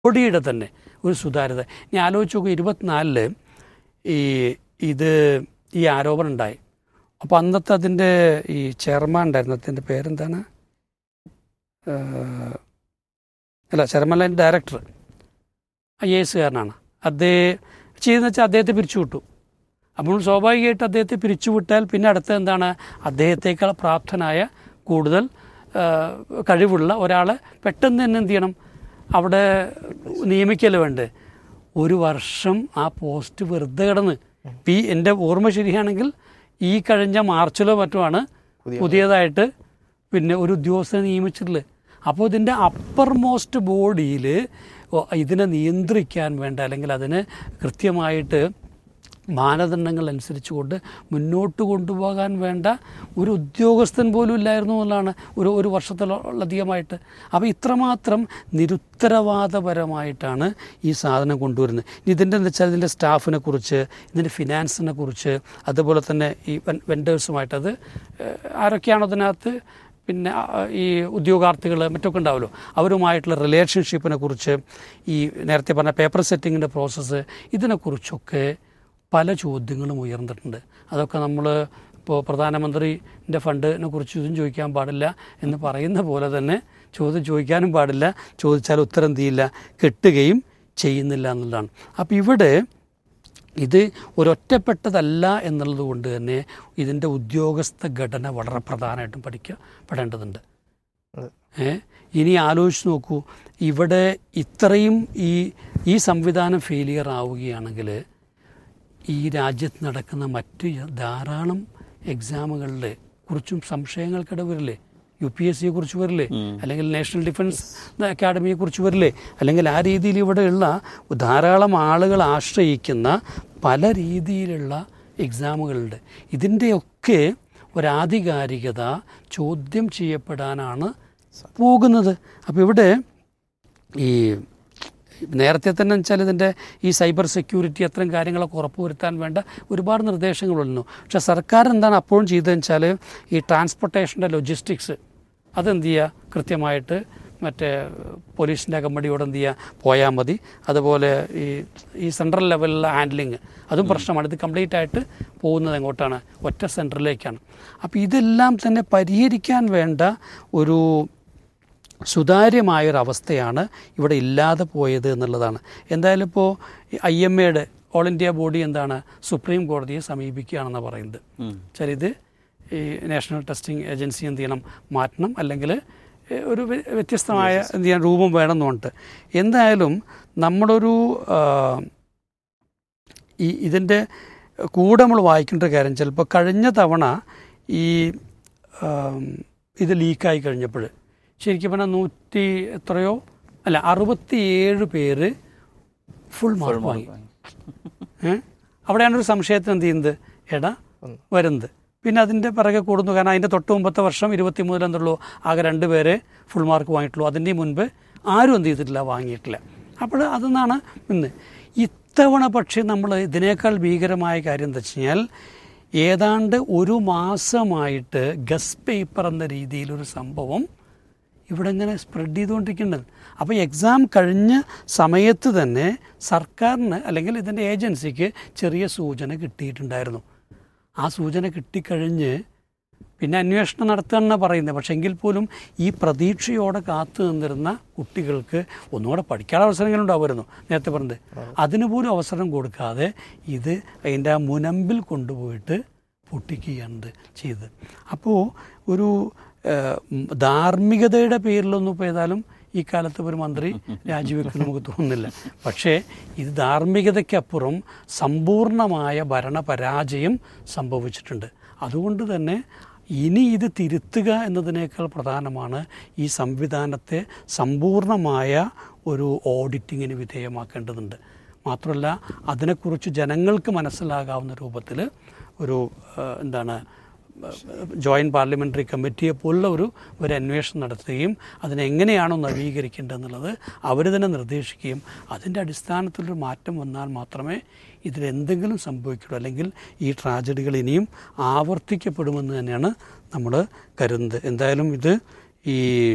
ബോഡിയുടെ തന്നെ ഒരു സുതാര്യത ഞാൻ ആലോചിച്ച് നോക്കും ഇരുപത്തിനാലില് ഈ ഇത് ഈ ആരോപണം ഉണ്ടായി അപ്പോൾ അന്നത്തെ അതിൻ്റെ ഈ ചെയർമാൻ ഉണ്ടായിരുന്നു അതിൻ്റെ പേരെന്താണ് ഏഹ്, അല്ല chairman line director I A എസുകാരനാണ് അദ്ദേഹം ചെയ്തെന്ന് വെച്ചാൽ അദ്ദേഹത്തെ പിരിച്ചുവിട്ടു അപ്പോൾ സ്വാഭാവികമായിട്ട് അദ്ദേഹത്തെ പിരിച്ചുവിട്ടാൽ പിന്നെ അടുത്ത എന്താണ് അദ്ദേഹത്തേക്കാൾ പ്രാപ്തനായ കൂടുതൽ ആ, കഴിവുള്ള ഒരാളെ പെട്ടെന്ന് തന്നെ എന്ത് ചെയ്യണം അവിടെ നിയമിക്കൽ വേണ്ടേ ഒരു വർഷം ആ പോസ്റ്റ് വെറുതെ കിടന്ന് ഈ എൻ്റെ ഓർമ്മ ശരിയാണെങ്കിൽ ഈ കഴിഞ്ഞ മാർച്ചിലോ മറ്റുമാണ് പുതിയതായിട്ട് പിന്നെ ഒരു ഉദ്യോഗസ്ഥനെ നിയമിച്ചിട്ടുള്ളത് അപ്പോൾ ഇതിൻ്റെ അപ്പർ മോസ്റ്റ് ബോഡിയിൽ ഇതിനെ നിയന്ത്രിക്കാൻ വേണ്ട അല്ലെങ്കിൽ അതിന് കൃത്യമായിട്ട് മാനദണ്ഡങ്ങൾ അനുസരിച്ചുകൊണ്ട് മുന്നോട്ട് കൊണ്ടുപോകാൻ വേണ്ട ഒരു ഉദ്യോഗസ്ഥൻ പോലും ഇല്ലായിരുന്നു എന്നുള്ളതാണ് ഒരു ഒരു വർഷത്തിലധികമായിട്ട് അപ്പോൾ ഇത്രമാത്രം നിരുത്തരവാദപരമായിട്ടാണ് ഈ സാധനം കൊണ്ടുവരുന്നത് ഇനി ഇതിൻ്റെ എന്ന് വെച്ചാൽ ഇതിൻ്റെ സ്റ്റാഫിനെ കുറിച്ച് ഇതിൻ്റെ ഫിനാൻസിനെ കുറിച്ച് അതുപോലെ തന്നെ ഈ വെൻഡേഴ്സുമായിട്ട് അത് ഏഹ്, ആരൊക്കെയാണോ അതിനകത്ത് പിന്നെ ആ, ഈ ഉദ്യോഗാർത്ഥികൾ മറ്റൊക്കെ ഉണ്ടാവുമല്ലോ അവരുമായിട്ടുള്ള റിലേഷൻഷിപ്പിനെ കുറിച്ച് ഈ നേരത്തെ പറഞ്ഞ പേപ്പർ സെറ്റിങ്ങിൻ്റെ പ്രോസസ്സ് ഇതിനെക്കുറിച്ചൊക്കെ പല ചോദ്യങ്ങളും ഉയർന്നിട്ടുണ്ട് അതൊക്കെ നമ്മൾ ഇപ്പോൾ പ്രധാനമന്ത്രിൻ്റെ ഫണ്ടിനെ കുറിച്ച് ഇതും ചോദിക്കാൻ പാടില്ല എന്ന് പറയുന്ന പോലെ തന്നെ ചോദ്യം ചോദിക്കാനും പാടില്ല ചോദിച്ചാൽ ഉത്തരം തീയില്ല കിട്ടുകയും ചെയ്യുന്നില്ല എന്നുള്ളതാണ് അപ്പോൾ ഇവിടെ ഇത് ഒരൊറ്റപ്പെട്ടതല്ല എന്നുള്ളത് കൊണ്ട് തന്നെ ഇതിൻ്റെ ഉദ്യോഗസ്ഥ ഘടന വളരെ പ്രധാനമായിട്ടും പഠിക്കപ്പെടേണ്ടതുണ്ട് അതെ. ഏ ഇനി ആലോചിച്ച് നോക്കൂ ഇവിടെ ഇത്രയും ഈ ഈ സംവിധാനം ഫെയിലിയർ ആവുകയാണെങ്കിൽ ഈ രാജ്യത്ത് നടക്കുന്ന മറ്റ് ധാരാളം എക്സാമുകളിൽ കുറിച്ചും സംശയങ്ങൾക്കിട വരില്ലേ യു പി എസ് സിയെ കുറിച്ച് വരില്ലേ അല്ലെങ്കിൽ നാഷണൽ ഡിഫൻസ് അക്കാഡമിയെ കുറിച്ച് വരില്ലേ അല്ലെങ്കിൽ ആ രീതിയിൽ ഇവിടെയുള്ള ധാരാളം ആളുകൾ ആശ്രയിക്കുന്ന പല രീതിയിലുള്ള എക്സാമുകളുണ്ട് ഇതിൻ്റെയൊക്കെ ഒരാധികാരികത ചോദ്യം ചെയ്യപ്പെടാനാണ് പോകുന്നത് അപ്പോൾ ഇവിടെ ഈ നേരത്തെ തന്നെ വെച്ചാൽ ഇതിൻ്റെ ഈ സൈബർ സെക്യൂരിറ്റി അത്തരം കാര്യങ്ങളൊക്കെ ഉറപ്പുവരുത്താൻ വേണ്ട ഒരുപാട് നിർദ്ദേശങ്ങളുണ്ട് പക്ഷേ സർക്കാർ എന്താണ് അപ്പോഴും ചെയ്തതെന്ന് വെച്ചാൽ ഈ ട്രാൻസ്പോർട്ടേഷൻ്റെ ലൊജിസ്റ്റിക്സ് അതെന്ത് ചെയ്യുക കൃത്യമായിട്ട് മറ്റേ പോലീസിൻ്റെ അകമ്പടിയോട് എന്ത് ചെയ്യുക പോയാൽ മതി അതുപോലെ ഈ ഈ സെൻട്രൽ ലെവലിലുള്ള ഹാൻഡ്ലിങ് അതും പ്രശ്നമാണ് ഇത് കംപ്ലീറ്റ് ആയിട്ട് പോകുന്നത് എങ്ങോട്ടാണ് ഒറ്റ സെൻറ്ററിലേക്കാണ് അപ്പോൾ ഇതെല്ലാം തന്നെ പരിഹരിക്കാൻ വേണ്ട ഒരു സുതാര്യമായൊരവസ്ഥയാണ് ഇവിടെ ഇല്ലാതെ പോയത് എന്നുള്ളതാണ് എന്തായാലും ഇപ്പോൾ ഐ എം എയുടെ ഓൾ ഇന്ത്യ ബോഡി എന്താണ് സുപ്രീം കോടതിയെ സമീപിക്കുകയാണെന്ന് പറയുന്നത് വെച്ചാൽ ഇത് ഈ നാഷണൽ ടെസ്റ്റിംഗ് ഏജൻസി എന്ത് ചെയ്യണം മാറ്റണം അല്ലെങ്കിൽ ഏഹ്, ഒരു വ്യ- വ്യത്യസ്തമായ എന്ത് ചെയ്യാൻ രൂപം വേണം എന്ന് പറഞ്ഞിട്ട് എന്തായാലും നമ്മളൊരു ആ, ഈ ഇതിൻ്റെ കൂടെ നമ്മൾ വായിക്കേണ്ട ഒരു കാര്യം ചിലപ്പോൾ കഴിഞ്ഞ തവണ ഈ ആം, ഇത് ലീക്കായി കഴിഞ്ഞപ്പോൾ ശരിക്കും പറഞ്ഞാൽ നൂറ്റി എത്രയോ അല്ല അറുപത്തിയേഴ് പേര് ഫുൾ മാർക്ക് വാങ്ങി ഏ? അവിടെയാണ് ഒരു സംശയത്തിന് എന്ത് ചെയ്യുന്നത് എടാ വരുന്നത് പിന്നെ അതിൻ്റെ പിറകെ കൂടുന്നു കാരണം അതിൻ്റെ തൊട്ട് മുമ്പത്തെ വർഷം ഇരുപത്തി മൂന്നിൽ എന്തുള്ളൂ ആകെ രണ്ട് പേരെ ഫുൾ മാർക്ക് വാങ്ങിയിട്ടുള്ളൂ അതിൻ്റെ മുൻപ് ആരും എന്ത് ചെയ്തിട്ടില്ല വാങ്ങിയിട്ടില്ല അപ്പോൾ അതെന്നാണ് ഇന്ന് ഇത്തവണ പക്ഷേ നമ്മൾ ഇതിനേക്കാൾ ഭീകരമായ കാര്യം എന്താ വെച്ച് കഴിഞ്ഞാൽ ഏതാണ്ട് ഒരു മാസമായിട്ട് ഗസ് പേപ്പർ എന്ന രീതിയിലൊരു സംഭവം ഇവിടെ ഇങ്ങനെ സ്പ്രെഡ് ചെയ്തുകൊണ്ടിരിക്കുന്നുണ്ട് അപ്പോൾ എക്സാം കഴിഞ്ഞ സമയത്ത് തന്നെ സർക്കാരിന് അല്ലെങ്കിൽ ഇതിൻ്റെ ഏജൻസിക്ക് ചെറിയ സൂചന കിട്ടിയിട്ടുണ്ടായിരുന്നു ആ സൂചന കിട്ടിക്കഴിഞ്ഞ് പിന്നെ അന്വേഷണം നടത്തുകയെന്നാണ് പറയുന്നത് പക്ഷേ എങ്കിൽ പോലും ഈ പ്രതീക്ഷയോടെ കാത്തു നിന്നിരുന്ന കുട്ടികൾക്ക് ഒന്നുകൂടെ പഠിക്കാനുള്ള അവസരങ്ങൾ ഉണ്ടാവുമായിരുന്നു നേരത്തെ പറഞ്ഞത് അതിന് പോലും അവസരം കൊടുക്കാതെ ഇത് അതിൻ്റെ ആ മുനമ്പിൽ കൊണ്ടുപോയിട്ട് പൊട്ടിക്കുകയാണ് ചെയ്തത് അപ്പോൾ ഒരു ഏഹ്, ഉം, ധാർമ്മികതയുടെ പേരിലൊന്നും ഇപ്പോൾ ഏതായാലും ഈ കാലത്ത് ഒരു മന്ത്രി രാജിവെക്കുമെന്ന് നമുക്ക് തോന്നുന്നില്ല പക്ഷേ ഇത് ധാർമ്മികതയ്ക്കപ്പുറം സമ്പൂർണമായ ഭരണപരാജയം സംഭവിച്ചിട്ടുണ്ട് അതുകൊണ്ട് തന്നെ ഇനി ഇത് തിരുത്തുക എന്നതിനേക്കാൾ പ്രധാനമാണ് ഈ സംവിധാനത്തെ സമ്പൂർണമായ ഒരു ഓഡിറ്റിങ്ങിന് വിധേയമാക്കേണ്ടതുണ്ട് മാത്രമല്ല അതിനെക്കുറിച്ച് ജനങ്ങൾക്ക് മനസ്സിലാകാവുന്ന രൂപത്തിൽ ഒരു ആ, എന്താണ് ജോയിൻറ്റ് പാർലമെൻ്ററി കമ്മിറ്റിയെ പോലുള്ള ഒരു ഒരു അന്വേഷണം നടത്തുകയും അതിനെങ്ങനെയാണോ നവീകരിക്കേണ്ടതെന്നുള്ളത് അവർ തന്നെ നിർദ്ദേശിക്കുകയും അതിൻ്റെ അടിസ്ഥാനത്തിലൊരു മാറ്റം വന്നാൽ മാത്രമേ ഇതിലെന്തെങ്കിലും സംഭവിക്കുള്ളൂ അല്ലെങ്കിൽ ഈ ട്രാജഡികൾ ഇനിയും ആവർത്തിക്കപ്പെടുമെന്ന് തന്നെയാണ് നമ്മൾ കരുതുന്നത് എന്തായാലും ഇത് ഈ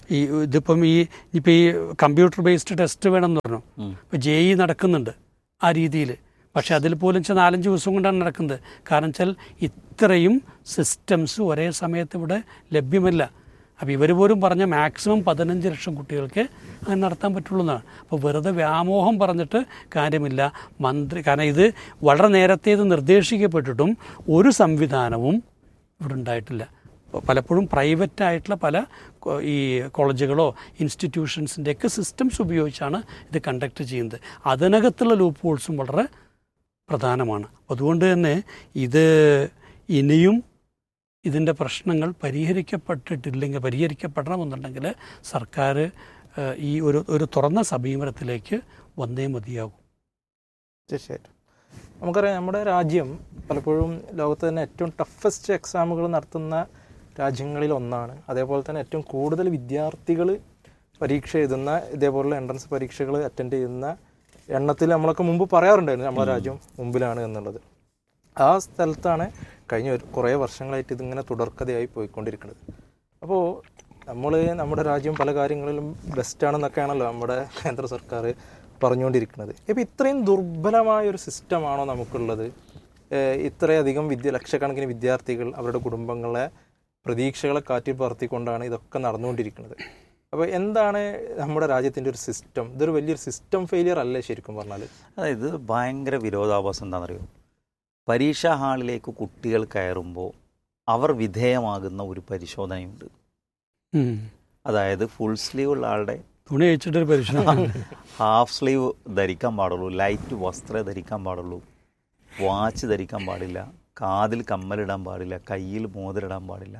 ഈ ഇതിപ്പം ഈ ഇപ്പം ഈ കമ്പ്യൂട്ടർ ബേസ്ഡ് ടെസ്റ്റ് വേണമെന്ന് പറഞ്ഞു ഉം. ഇപ്പോൾ ജെ ഇ നടക്കുന്നുണ്ട് ആ രീതിയിൽ പക്ഷെ അതിൽ പോലും വെച്ചാൽ നാലഞ്ച് ദിവസം കൊണ്ടാണ് നടക്കുന്നത് കാരണം വെച്ചാൽ ഇത്രയും സിസ്റ്റംസ് ഒരേ സമയത്ത് ഇവിടെ ലഭ്യമല്ല അപ്പോൾ ഇവർ പോലും പറഞ്ഞ മാക്സിമം പതിനഞ്ച് ലക്ഷം കുട്ടികൾക്ക് അങ്ങനെ നടത്താൻ പറ്റുള്ളൂ എന്നാണ് അപ്പോൾ വെറുതെ വ്യാമോഹം പറഞ്ഞിട്ട് കാര്യമില്ല മന്ത്രി കാരണം ഇത് വളരെ നേരത്തെ ഇത് നിർദ്ദേശിക്കപ്പെട്ടിട്ടും ഒരു സംവിധാനവും ഇവിടെ ഉണ്ടായിട്ടില്ല പലപ്പോഴും പ്രൈവറ്റ് ആയിട്ടുള്ള പല കൊ- ഈ കോളേജുകളോ ഇൻസ്റ്റിറ്റ്യൂഷൻസിൻ്റെയൊക്കെ സിസ്റ്റംസ് ഉപയോഗിച്ചാണ് ഇത് കണ്ടക്ട് ചെയ്യുന്നത് അതിനകത്തുള്ള ലൂപ്പ് ഹോൾസും വളരെ പ്രധാനമാണ് അതുകൊണ്ട് തന്നെ ഇത് ഇനിയും ഇതിൻ്റെ പ്രശ്നങ്ങൾ പരിഹരിക്കപ്പെട്ടിട്ടില്ലെങ്കിൽ പരിഹരിക്കപ്പെടണമെന്നുണ്ടെങ്കിൽ സർക്കാർ ഏഹ്, ഈ ഒരു ഒരു തുറന്ന സമീപനത്തിലേക്ക് വന്നേ മതിയാകും തീർച്ചയായിട്ടും നമുക്കറിയാം നമ്മുടെ രാജ്യം പലപ്പോഴും ലോകത്ത് തന്നെ ഏറ്റവും ടഫസ്റ്റ് എക്സാമുകൾ നടത്തുന്ന രാജ്യങ്ങളിൽ ഒന്നാണ് അതേപോലെ തന്നെ ഏറ്റവും കൂടുതൽ വിദ്യാർത്ഥികൾ പരീക്ഷ എഴുതുന്ന ഇതേപോലുള്ള എൻട്രൻസ് പരീക്ഷകൾ അറ്റൻഡ് ചെയ്യുന്ന എണ്ണത്തിൽ നമ്മളൊക്കെ മുമ്പ് പറയാറുണ്ടായിരുന്നു നമ്മുടെ രാജ്യം മുമ്പിലാണ് എന്നുള്ളത് ആ സ്ഥലത്താണ് കഴിഞ്ഞ ഒരു കുറേ വർഷങ്ങളായിട്ട് ഇതിങ്ങനെ തുടർക്കഥയായി പോയിക്കൊണ്ടിരിക്കുന്നത് അപ്പോൾ നമ്മൾ നമ്മുടെ രാജ്യം പല കാര്യങ്ങളിലും ബെസ്റ്റാണെന്നൊക്കെയാണല്ലോ നമ്മുടെ കേന്ദ്ര സർക്കാർ പറഞ്ഞുകൊണ്ടിരിക്കുന്നത് ഇപ്പോൾ ഇത്രയും ദുർബലമായ ഒരു സിസ്റ്റമാണോ നമുക്കുള്ളത് ഏഹ് ഇത്രയധികം വിദ്യ ലക്ഷക്കണക്കിന് വിദ്യാർത്ഥികൾ അവരുടെ കുടുംബങ്ങളെ പ്രതീക്ഷകളെ കാറ്റിൽ പറത്തിക്കൊണ്ടാണ് ഇതൊക്കെ നടന്നുകൊണ്ടിരിക്കുന്നത് അപ്പോൾ എന്താണ് നമ്മുടെ രാജ്യത്തിൻ്റെ ഒരു സിസ്റ്റം ഇതൊരു വലിയൊരു സിസ്റ്റം ഫെയിലിയർ അല്ലേ ശരിക്കും പറഞ്ഞാൽ അതായത് ഭയങ്കര വിരോധാഭാസം എന്താണെന്നറിയോ പരീക്ഷാ ഹാളിലേക്ക് കുട്ടികൾ കയറുമ്പോൾ അവർ വിധേയമാകുന്ന ഒരു പരിശോധനയുണ്ട് ഉം. അതായത് ഫുൾ സ്ലീവ് ഉള്ള ആളുടെ തുണി അയച്ചിട്ടൊരു പരിശോധന ഹാഫ് സ്ലീവ് ധരിക്കാൻ പാടുള്ളൂ ലൈറ്റ് വസ്ത്രം ധരിക്കാൻ പാടുള്ളൂ വാച്ച് ധരിക്കാൻ പാടില്ല കാതിൽ കമ്മലിടാൻ പാടില്ല കയ്യിൽ മോതിരിടാൻ പാടില്ല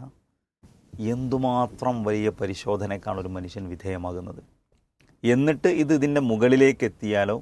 എന്തുമാത്രം വലിയ പരിശോധനയ്ക്കാണ് ഒരു മനുഷ്യൻ വിധേയമാകുന്നത് എന്നിട്ട് ഇത് ഇതിൻ്റെ മുകളിലേക്ക് എത്തിയാലോ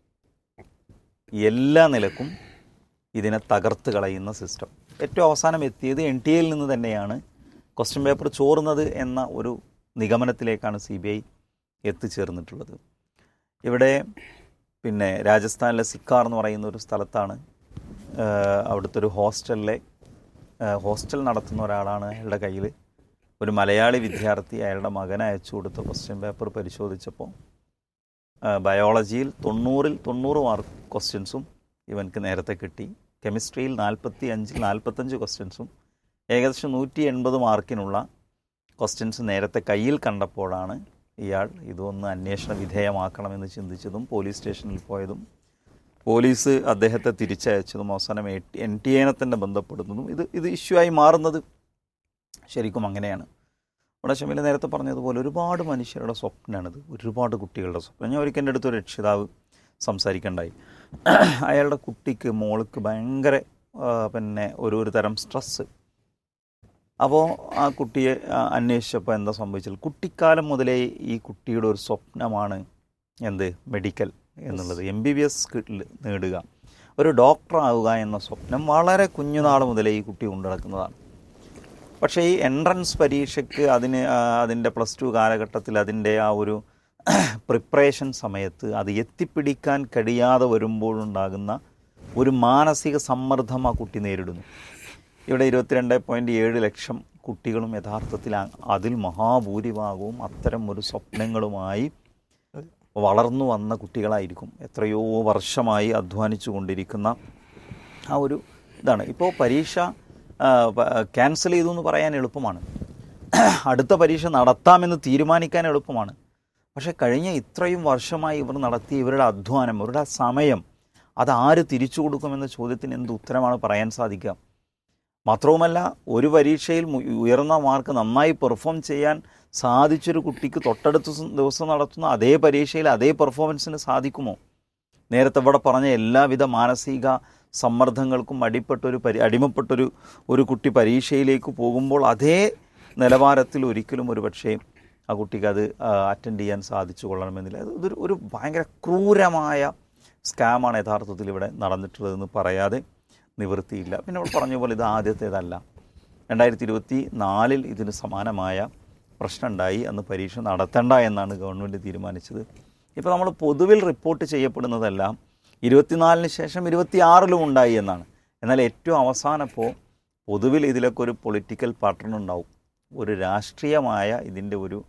എല്ലാ നിലക്കും ഇതിനെ തകർത്ത് കളയുന്ന സിസ്റ്റം ഏറ്റവും അവസാനം എത്തിയത് എൻ ടി എയിൽ നിന്ന് തന്നെയാണ് ക്വസ്റ്റ്യൻ പേപ്പർ ചോറുന്നത് എന്ന ഒരു നിഗമനത്തിലേക്കാണ് സി ബി ഐ എത്തിച്ചേർന്നിട്ടുള്ളത് ഇവിടെ പിന്നെ രാജസ്ഥാനിലെ സിക്കാർ എന്ന് പറയുന്ന ഒരു സ്ഥലത്താണ് ആഹ് അവിടുത്തെ ഒരു ഹോസ്റ്റലിലെ ആഹ് ഹോസ്റ്റൽ നടത്തുന്ന ഒരാളാണ് അയാളുടെ കയ്യിൽ ഒരു മലയാളി വിദ്യാർത്ഥി അയാളുടെ മകന് അയച്ചു കൊടുത്ത ക്വസ്റ്റ്യൻ പേപ്പർ പരിശോധിച്ചപ്പോൾ ആഹ് ബയോളജിയിൽ തൊണ്ണൂറിൽ തൊണ്ണൂറ് മാർക്ക് ക്വസ്റ്റ്യൻസും ഇവൻക്ക് നേരത്തെ കിട്ടി കെമിസ്ട്രിയിൽ നാൽപ്പത്തി അഞ്ചിൽ നാൽപ്പത്തഞ്ച് ക്വസ്റ്റ്യൻസും ഏകദേശം നൂറ്റി എൺപത് മാർക്കിനുള്ള ക്വസ്റ്റ്യൻസ് നേരത്തെ കയ്യിൽ കണ്ടപ്പോഴാണ് ഇയാൾ ഇതൊന്ന് അന്വേഷണ വിധേയമാക്കണമെന്ന് ചിന്തിച്ചതും പോലീസ് സ്റ്റേഷനിൽ പോയതും പോലീസ് അദ്ദേഹത്തെ തിരിച്ചയച്ചതും അവസാനം എൻ ടി എനെ തന്നെ ബന്ധപ്പെടുന്നതും ഇത് ഇത് ഇഷ്യൂ ആയി മാറുന്നത് ശരിക്കും അങ്ങനെയാണ് ഇവിടെ ഷമീല നേരത്തെ പറഞ്ഞതുപോലെ ഒരുപാട് മനുഷ്യരുടെ സ്വപ്നമാണിത് ഒരുപാട് കുട്ടികളുടെ സ്വപ്നം ഞാൻ ഒരിക്കൽ എൻ്റെ അടുത്തൊരു രക്ഷിതാവ് സംസാരിക്കണ്ടായി അയാളുടെ കുട്ടിക്ക് മോൾക്ക് ഭയങ്കര ആ, പിന്നെ ഒരു ഒരു തരം സ്ട്രെസ്സ് അപ്പോൾ ആ കുട്ടിയെ ആ, അന്വേഷിച്ചപ്പോൾ എന്താ സംഭവിച്ചത് കുട്ടിക്കാലം മുതലേ ഈ കുട്ടിയുടെ ഒരു സ്വപ്നമാണ് എന്ത് മെഡിക്കൽ എന്നുള്ളത് എം ബി ബി എസ് നേടുക ഒരു ഡോക്ടർ ആവുക എന്ന സ്വപ്നം വളരെ കുഞ്ഞുനാൾ മുതലേ ഈ കുട്ടി കൊണ്ടു നടക്കുന്നതാണ് പക്ഷേ ഈ എൻട്രൻസ് പരീക്ഷയ്ക്ക് അതിന് ആ, അതിൻ്റെ പ്ലസ് ടു കാലഘട്ടത്തിൽ അതിൻ്റെ ആ ഒരു പ്രിപ്പറേഷൻ സമയത്ത് അത് എത്തിപ്പിടിക്കാൻ കഴിയാതെ വരുമ്പോഴുണ്ടാകുന്ന ഒരു മാനസിക സമ്മർദ്ദം ആ കുട്ടി നേരിടുന്നു ഇവിടെ ഇരുപത്തിരണ്ട് പോയിൻറ്റ് ഏഴ് ലക്ഷം കുട്ടികളും യഥാർത്ഥത്തിൽ ആ- അതിൽ മഹാഭൂരിഭാഗവും അത്തരം ഒരു സ്വപ്നങ്ങളുമായി വളർന്നു വന്ന കുട്ടികളായിരിക്കും എത്രയോ വർഷമായി അധ്വാനിച്ചു കൊണ്ടിരിക്കുന്ന ആ ഒരു ഇതാണ് ഇപ്പോൾ പരീക്ഷ ക്യാൻസൽ ചെയ്തു എന്ന് പറയാൻ എളുപ്പമാണ് അടുത്ത പരീക്ഷ നടത്താമെന്ന് തീരുമാനിക്കാൻ എളുപ്പമാണ് പക്ഷേ കഴിഞ്ഞ ഇത്രയും വർഷമായി ഇവർ നടത്തിയ ഇവരുടെ അധ്വാനം ഇവരുടെ സമയം അത് ആര് തിരിച്ചു കൊടുക്കുമെന്ന ചോദ്യത്തിന് എന്ത് ഉത്തരമാണ് പറയാൻ സാധിക്കുക മാത്രവുമല്ല ഒരു പരീക്ഷയിൽ മു- ഉയർന്ന മാർക്ക് നന്നായി പെർഫോം ചെയ്യാൻ സാധിച്ചൊരു കുട്ടിക്ക് തൊട്ടടുത്ത ദിവസം- ദിവസം നടത്തുന്ന അതേ പരീക്ഷയിൽ അതേ പെർഫോമൻസിന് സാധിക്കുമോ നേരത്തെ ഇവിടെ പറഞ്ഞ എല്ലാവിധ മാനസിക സമ്മർദ്ദങ്ങൾക്കും അടിപ്പെട്ടൊരു പരി അടിമപ്പെട്ടൊരു ഒരു കുട്ടി പരീക്ഷയിലേക്ക് പോകുമ്പോൾ അതേ നിലവാരത്തിൽ ഒരിക്കലും ഒരു പക്ഷേ ആ കുട്ടിക്ക് അത് അറ്റൻഡ് ചെയ്യാൻ സാധിച്ചു കൊള്ളണമെന്നില്ല അത് ഇതൊരു ഒരു ഭയങ്കര ക്രൂരമായ സ്കാമാണ് യഥാർത്ഥത്തിൽ ഇവിടെ നടന്നിട്ടുള്ളതെന്ന് പറയാതെ നിവൃത്തിയില്ല പിന്നെ നമ്മൾ പറഞ്ഞ പോലെ ഇത് ആദ്യത്തേതല്ല രണ്ടായിരത്തി ഇരുപത്തി നാലിൽ ഇതിന് സമാനമായ പ്രശ്നമുണ്ടായി അന്ന് പരീക്ഷ നടത്തണ്ട എന്നാണ് ഗവൺമെൻറ് തീരുമാനിച്ചത് ഇപ്പോൾ നമ്മൾ പൊതുവിൽ റിപ്പോർട്ട് ചെയ്യപ്പെടുന്നതെല്ലാം ഇരുപത്തിനാലിന് ശേഷം ഇരുപത്തിയാറിലും ഉണ്ടായി എന്നാണ് എന്നാൽ ഏറ്റവും അവസാനം ഇപ്പോൾ പൊതുവിൽ ഇതിലൊക്കെ ഒരു പൊളിറ്റിക്കൽ പാറ്റേൺ ഉണ്ടാവും ഒരു രാഷ്ട്രീയമായ ഇതിൻ്റെ ഒരു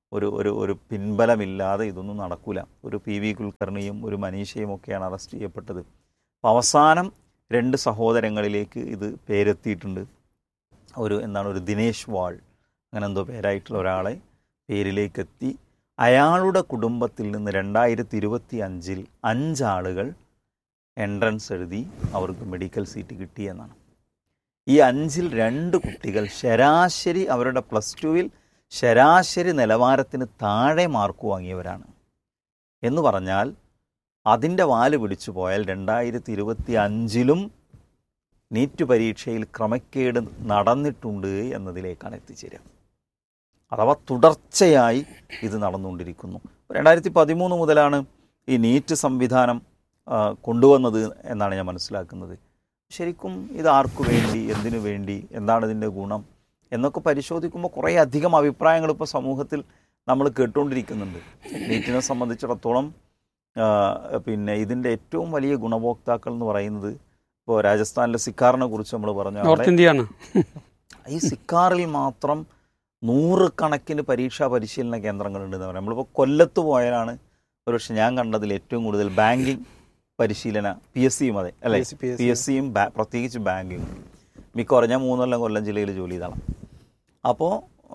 ഒരു ഒരു ഒരു പിൻബലമില്ലാതെ ഇതൊന്നും നടക്കൂല ഒരു പി വി കുൽക്കർണിയും ഒരു മനീഷയും ഒക്കെയാണ് അറസ്റ്റ് ചെയ്യപ്പെട്ടത് അപ്പോൾ അവസാനം രണ്ട് സഹോദരങ്ങളിലേക്ക് ഇത് പേരെത്തിയിട്ടുണ്ട് ഒരു എന്താണ് ഒരു ദിനേശ് വാൾ അങ്ങനെ എന്തോ പേരായിട്ടുള്ള ഒരാളെ പേരിലേക്ക് എത്തി അയാളുടെ കുടുംബത്തിൽ നിന്ന് രണ്ടായിരത്തി ഇരുപത്തി അഞ്ചിൽ അഞ്ചാളുകൾ എൻട്രൻസ് എഴുതി അവർക്ക് മെഡിക്കൽ സീറ്റ് കിട്ടി എന്നാണ് ഈ അഞ്ചിൽ രണ്ട് കുട്ടികൾ ശരാശരി അവരുടെ പ്ലസ് ടുവിൽ ശരാശരി നിലവാരത്തിന് താഴെ മാർക്ക് വാങ്ങിയവരാണ് എന്ന് പറഞ്ഞാൽ അതിൻ്റെ വാല് പിടിച്ചു പോയാൽ രണ്ടായിരത്തി ഇരുപത്തി അഞ്ചിലും നീറ്റ് പരീക്ഷയിൽ ക്രമക്കേട് നടന്നിട്ടുണ്ട് എന്നതിലേക്കാണ് എത്തിച്ചേരുക അഥവാ തുടർച്ചയായി ഇത് നടന്നുകൊണ്ടിരിക്കുന്നു രണ്ടായിരത്തി പതിമൂന്ന് മുതലാണ് ഈ നീറ്റ് സംവിധാനം ആ, കൊണ്ടുവന്നത് എന്നാണ് ഞാൻ മനസ്സിലാക്കുന്നത് ശരിക്കും ഇത് ആർക്കു വേണ്ടി എന്തിനു വേണ്ടി എന്താണ് ഇതിൻ്റെ ഗുണം എന്നൊക്കെ പരിശോധിക്കുമ്പോൾ കുറേ അധികം അഭിപ്രായങ്ങൾ ഇപ്പോൾ സമൂഹത്തിൽ നമ്മൾ കേട്ടുകൊണ്ടിരിക്കുന്നുണ്ട് നീറ്റിനെ സംബന്ധിച്ചിടത്തോളം ആ, പിന്നെ ഇതിൻ്റെ ഏറ്റവും വലിയ ഗുണഭോക്താക്കൾ എന്ന് പറയുന്നത് ഇപ്പോൾ രാജസ്ഥാനിലെ സിക്കാറിനെ കുറിച്ച് നമ്മൾ പറഞ്ഞു അവിടെ നോർത്ത് ഇന്ത്യയാണ് ഈ സിക്കാറിൽ മാത്രം നൂറുകണക്കിന് പരീക്ഷാ പരിശീലന കേന്ദ്രങ്ങളുണ്ടെന്ന് പറയാം നമ്മളിപ്പോൾ കൊല്ലത്ത് പോയാലാണ് ഒരുപക്ഷെ ഞാൻ കണ്ടതിൽ ഏറ്റവും കൂടുതൽ ബാങ്കിങ് പരിശീലന പി എസ് സിയും അതെ അല്ലേ PSC, PSC. പി എസ് സിയും പ്രത്യേകിച്ച് ബാങ്കിങ് മിക്കവാറും ഞാൻ മൂന്നൊല്ലം കൊല്ലം ജില്ലയിൽ ജോലി ചെയ്താണ് അപ്പോൾ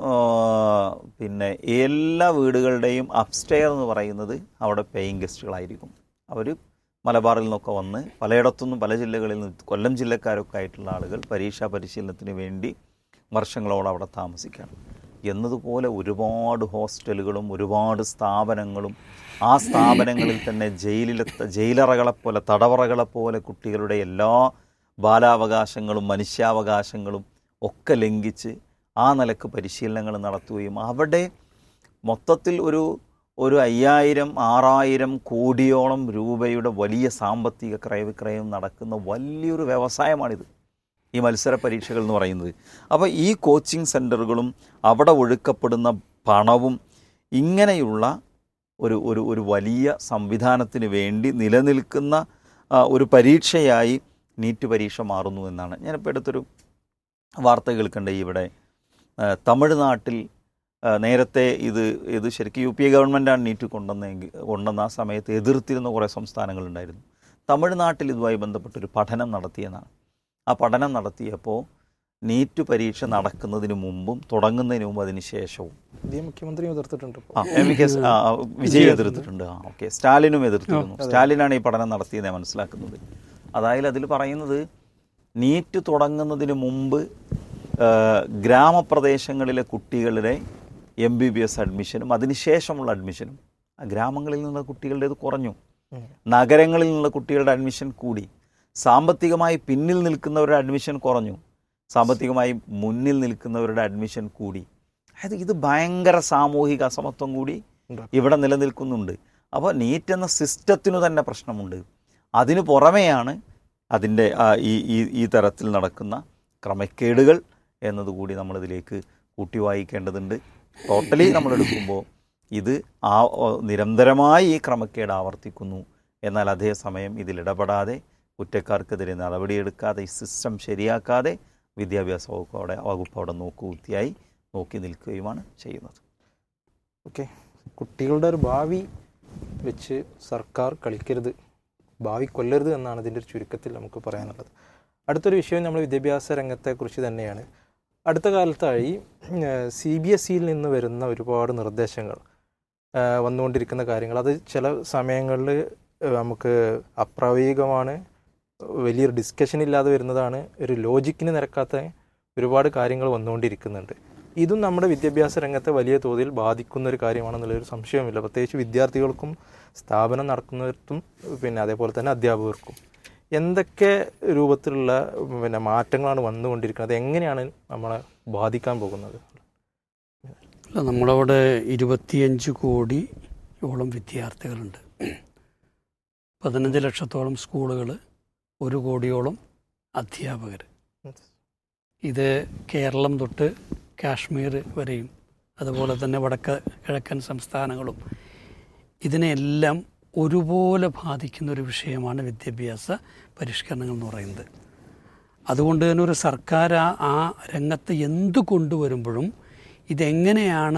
പിന്നെ എല്ലാ വീടുകളുടെയും അപ്സ്റ്റെയർ എന്ന് പറയുന്നത് അവിടെ പേയിങ് ഗസ്റ്റുകളായിരിക്കും അവർ മലബാറിൽ നിന്നൊക്കെ വന്ന് പലയിടത്തുനിന്നും പല ജില്ലകളിൽ നിന്ന് കൊല്ലം ജില്ലക്കാരൊക്കെ ആയിട്ടുള്ള ആളുകൾ പരീക്ഷാ പരിശീലനത്തിന് വേണ്ടി വർഷങ്ങളോളം അവിടെ താമസിക്കുകയാണ് എന്നതുപോലെ ഒരുപാട് ഹോസ്റ്റലുകളും ഒരുപാട് സ്ഥാപനങ്ങളും ആ സ്ഥാപനങ്ങളിൽ തന്നെ ജയിലിലെ ജയിലറകളെപ്പോലെ തടവറകളെപ്പോലെ കുട്ടികളുടെ എല്ലാ ബാലാവകാശങ്ങളും മനുഷ്യാവകാശങ്ങളും ഒക്കെ ലംഘിച്ച് ആ നിലക്ക് പരിശീലനങ്ങൾ നടത്തുകയും അവിടെ മൊത്തത്തിൽ ഒരു ഒരു അയ്യായിരം ആറായിരം കോടിയോളം രൂപയുടെ വലിയ സാമ്പത്തിക ക്രയവിക്രയം നടക്കുന്ന വലിയൊരു വ്യവസായമാണിത് ഈ മത്സര പരീക്ഷകൾ എന്ന് പറയുന്നത് അപ്പോൾ ഈ കോച്ചിങ് സെൻറ്ററുകളും അവിടെ ഒഴുക്കപ്പെടുന്ന പണവും ഇങ്ങനെയുള്ള ഒരു ഒരു ഒരു വലിയ സംവിധാനത്തിന് വേണ്ടി നിലനിൽക്കുന്ന ആ, ഒരു പരീക്ഷയായി നീറ്റ് പരീക്ഷ മാറുന്നു എന്നാണ് ഞാനിപ്പോൾ അടുത്തൊരു വാർത്ത കേൾക്കണ്ടേ ഇവിടെ ആ, തമിഴ്നാട്ടിൽ ആ, നേരത്തെ ഇത് ഇത് ശരിക്കും യു പി എ ഗവൺമെൻറ്റാണ് നീറ്റ് കൊണ്ടുവന്നെങ്കിൽ കൊണ്ടുവന്ന ആ സമയത്ത് എതിർത്തിരുന്ന കുറേ സംസ്ഥാനങ്ങളുണ്ടായിരുന്നു തമിഴ്നാട്ടിൽ ഇതുമായി ബന്ധപ്പെട്ടൊരു പഠനം നടത്തിയെന്നാണ് ആ പഠനം നടത്തിയപ്പോൾ നീറ്റ് പരീക്ഷ നടക്കുന്നതിന് മുമ്പും തുടങ്ങുന്നതിന് മുമ്പ് അതിന് ശേഷവും പുതിയ മുഖ്യമന്ത്രി എതിർത്തിട്ടുണ്ട് ഇപ്പോൾ ആ, എം വി കെ സ്- ആ, ആ, വിജയ് എതിർത്തിട്ടുണ്ട് ആ ഓക്കെ സ്റ്റാലിനും എതിർത്തിരുന്നു സ്റ്റാലിനാണ് ഈ പഠനം നടത്തിയത് ഞാൻ മനസ്സിലാക്കുന്നത് അതായത് അതിൽ പറയുന്നത് നീറ്റ് തുടങ്ങുന്നതിന് മുമ്പ് ആ, ഗ്രാമപ്രദേശങ്ങളിലെ കുട്ടികളുടെ എം ബി ബി എസ് അഡ്മിഷനും അതിനുശേഷമുള്ള അഡ്മിഷനും ആ ഗ്രാമങ്ങളിൽ നിന്നുള്ള കുട്ടികളുടേത് കുറഞ്ഞു ഉം. നഗരങ്ങളിൽ നിന്നുള്ള കുട്ടികളുടെ അഡ്മിഷൻ കൂടി സാമ്പത്തികമായി പിന്നിൽ നിൽക്കുന്നവരുടെ അഡ്മിഷൻ കുറഞ്ഞു സാമ്പത്തികമായി മുന്നിൽ നിൽക്കുന്നവരുടെ അഡ്മിഷൻ കൂടി അതായത് ഇത് ഭയങ്കര സാമൂഹിക അസമത്വം കൂടി ഉണ്ടാക്കും. ഇവിടെ നിലനിൽക്കുന്നുണ്ട് അപ്പോൾ നീറ്റ് എന്ന സിസ്റ്റത്തിനു തന്നെ പ്രശ്നമുണ്ട് അതിനു പുറമെയാണ് അതിൻ്റെ ആ, ഈ ഈ ഈ തരത്തിൽ നടക്കുന്ന ക്രമക്കേടുകൾ എന്നതുകൂടി നമ്മളിതിലേക്ക് കൂട്ടി വായിക്കേണ്ടതുണ്ട് ടോട്ടലി നമ്മൾ എടുക്കുമ്പോൾ ഇത് ആ ഓ, നിരന്തരമായി ഈ ക്രമക്കേട് ആവർത്തിക്കുന്നു എന്നാൽ അതേസമയം ഇതിലിടപെടാതെ കുറ്റക്കാർക്കെതിരെ നടപടിയെടുക്കാതെ ഈ സിസ്റ്റം ശരിയാക്കാതെ വിദ്യാഭ്യാസ വകുപ്പ് അവിടെ വകുപ്പ് അവിടെ നോക്കുകുത്തിയായി നോക്കി നിൽക്കുകയുമാണ് ചെയ്യുന്നത് ഓക്കെ കുട്ടികളുടെ ഒരു ഭാവി വെച്ച് സർക്കാർ കളിക്കരുത് ഭാവി കൊല്ലരുത് എന്നാണ് ഇതിൻ്റെ ഒരു ചുരുക്കത്തിൽ നമുക്ക് പറയാനുള്ളത് അടുത്തൊരു വിഷയം നമ്മൾ വിദ്യാഭ്യാസ രംഗത്തെക്കുറിച്ച് തന്നെയാണ് അടുത്ത കാലത്തായി സി ബി എസ് സിയിൽ നിന്ന് വരുന്ന ഒരുപാട് നിർദ്ദേശങ്ങൾ ആ, വന്നുകൊണ്ടിരിക്കുന്ന കാര്യങ്ങൾ അത് ചില സമയങ്ങളിൽ നമുക്ക് അപ്രായോഗികമാണ് വലിയൊരു ഡിസ്കഷൻ ഇല്ലാതെ വരുന്നതാണ് ഒരു ലോജിക്കിന് നിരക്കാത്ത ഒരുപാട് കാര്യങ്ങൾ വന്നുകൊണ്ടിരിക്കുന്നുണ്ട് ഇതും നമ്മുടെ വിദ്യാഭ്യാസ രംഗത്തെ വലിയ തോതിൽ ബാധിക്കുന്ന ഒരു കാര്യമാണെന്നുള്ളൊരു സംശയവുമില്ല പ്രത്യേകിച്ച് വിദ്യാർത്ഥികൾക്കും സ്ഥാപനം നടക്കുന്നവർക്കും പിന്നെ അതേപോലെ തന്നെ അധ്യാപകർക്കും എന്തൊക്കെ രൂപത്തിലുള്ള പിന്നെ മാറ്റങ്ങളാണ് വന്നുകൊണ്ടിരിക്കുന്നത് എങ്ങനെയാണ് നമ്മളെ ബാധിക്കാൻ പോകുന്നത് അല്ല നമ്മളവിടെ ഇരുപത്തിയഞ്ച് കോടിയോളം വിദ്യാർത്ഥികളുണ്ട് പതിനഞ്ച് ലക്ഷത്തോളം സ്കൂളുകൾ ഒരു കോടിയോളം അധ്യാപകർ ഇത് കേരളം തൊട്ട് കാശ്മീർ വരെയും അതുപോലെ തന്നെ വടക്ക് കിഴക്കൻ സംസ്ഥാനങ്ങളും ഇതിനെല്ലാം ഒരുപോലെ ബാധിക്കുന്ന ഒരു വിഷയമാണ് വിദ്യാഭ്യാസ പരിഷ്കരണങ്ങൾ എന്ന് പറയുന്നത് അതുകൊണ്ട് തന്നെ ഒരു സർക്കാർ ആ ആ രംഗത്ത് എന്ത് കൊണ്ടുവരുമ്പോഴും ഇതെങ്ങനെയാണ്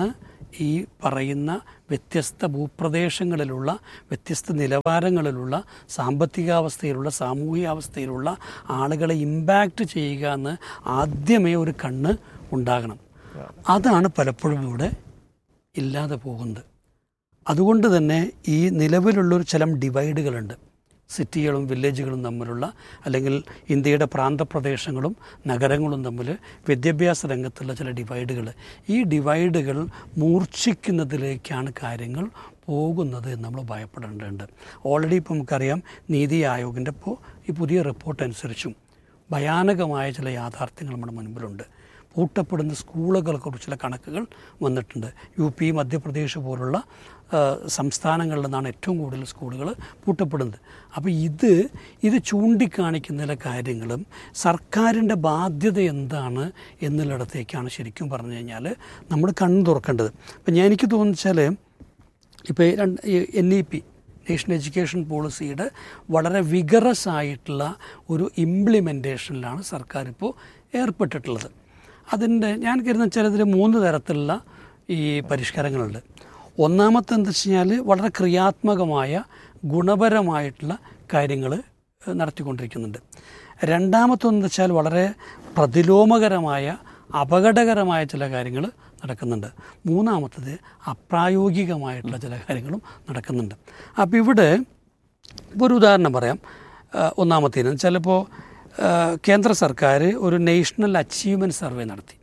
ഈ പറയുന്ന വ്യത്യസ്ത ഭൂപ്രദേശങ്ങളിലുള്ള വ്യത്യസ്ത നിലവാരങ്ങളിലുള്ള സാമ്പത്തികാവസ്ഥയിലുള്ള സാമൂഹികാവസ്ഥയിലുള്ള ആളുകളെ ഇമ്പാക്റ്റ് ചെയ്യുക എന്ന് ആദ്യമേ ഒരു കണ്ണ് ഉണ്ടാകണം അതാണ് പലപ്പോഴും ഇവിടെ ഇല്ലാതെ പോകുന്നത് അതുകൊണ്ട് തന്നെ ഈ നിലവിലുള്ളൊരു ചില ഡിവൈഡുകളുണ്ട് സിറ്റികളും വില്ലേജുകളും തമ്മിലുള്ള അല്ലെങ്കിൽ ഇന്ത്യയുടെ പ്രാന്തപ്രദേശങ്ങളും നഗരങ്ങളും തമ്മിൽ വിദ്യാഭ്യാസ രംഗത്തുള്ള ചില ഡിവൈഡുകൾ ഈ ഡിവൈഡുകൾ മൂർച്ഛിക്കുന്നതിലേക്കാണ് കാര്യങ്ങൾ പോകുന്നത് എന്ന് നമ്മൾ ഭയപ്പെടേണ്ടതുണ്ട് ഓൾറെഡി ഇപ്പോൾ നമുക്കറിയാം നീതി ആയോഗിൻ്റെ ഇപ്പോൾ ഈ പുതിയ റിപ്പോർട്ട് അനുസരിച്ചും ഭയാനകമായ ചില യാഥാർത്ഥ്യങ്ങൾ നമ്മുടെ മുൻപിലുണ്ട് പൂട്ടപ്പെടുന്ന സ്കൂളുകളെക്കുറിച്ചുള്ള കണക്കുകൾ വന്നിട്ടുണ്ട് യു പി മധ്യപ്രദേശ് പോലുള്ള ആ, സംസ്ഥാനങ്ങളിൽ നിന്നാണ് ഏറ്റവും കൂടുതൽ സ്കൂളുകൾ പൂട്ടപ്പെടുന്നത് അപ്പോൾ ഇത് ഇത് ചൂണ്ടിക്കാണിക്കുന്ന ചില കാര്യങ്ങളും സർക്കാരിൻ്റെ ബാധ്യത എന്താണ് എന്നുള്ളിടത്തേക്കാണ് ശരിക്കും പറഞ്ഞു കഴിഞ്ഞാൽ നമ്മൾ കണ്ണു തുറക്കേണ്ടത് അപ്പം ഞാൻ എനിക്ക് തോന്നിച്ചാൽ ഇപ്പോൾ രണ്ട് N E P national education പോളിസിയുടെ വളരെ വിഗറസ് ആയിട്ടുള്ള ഒരു ഇംപ്ലിമെൻറ്റേഷനിലാണ് സർക്കാർ ഇപ്പോൾ ഏർപ്പെട്ടിട്ടുള്ളത് അതിൻ്റെ ഞാൻ കരുതുന്ന വെച്ചാൽ ഇതിൽ മൂന്ന് തരത്തിലുള്ള ഈ പരിഷ്കാരങ്ങളുണ്ട് ഒന്നാമത്തെ എന്താ വെച്ച് കഴിഞ്ഞാൽ വളരെ ക്രിയാത്മകമായ ഗുണപരമായിട്ടുള്ള കാര്യങ്ങൾ നടത്തിക്കൊണ്ടിരിക്കുന്നുണ്ട് രണ്ടാമത്തൊന്ന് വെച്ചാൽ വളരെ പ്രതിലോമകരമായ അപകടകരമായ ചില കാര്യങ്ങൾ നടക്കുന്നുണ്ട് മൂന്നാമത്തത് അപ്രായോഗികമായിട്ടുള്ള ചില കാര്യങ്ങളും നടക്കുന്നുണ്ട് അപ്പോൾ ഇവിടെ ഇപ്പോൾ ഒരു ഉദാഹരണം പറയാം ആ, ഒന്നാമത്തേന് ചിലപ്പോൾ കേന്ദ്ര സർക്കാർ ഒരു നാഷണൽ അച്ചീവ്മെൻറ്റ് സർവേ നടത്തി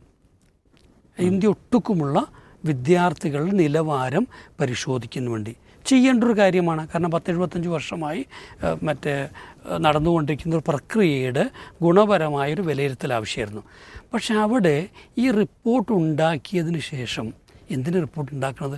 ഇന്ത്യ ഒട്ടുക്കുമുള്ള വിദ്യാർത്ഥികളുടെ നിലവാരം പരിശോധിക്കുന്ന വേണ്ടി ചെയ്യേണ്ട ഒരു കാര്യമാണ് കാരണം പത്തെഴുപത്തഞ്ച് വർഷമായി ആ, മറ്റേ ആ, നടന്നുകൊണ്ടിരിക്കുന്ന ഒരു പ്രക്രിയയുടെ ഗുണപരമായൊരു വിലയിരുത്തൽ ആവശ്യമായിരുന്നു പക്ഷെ അവിടെ ഈ റിപ്പോർട്ട് ഉണ്ടാക്കിയതിന് ശേഷം എന്തിന് റിപ്പോർട്ട് ഉണ്ടാക്കുന്നത്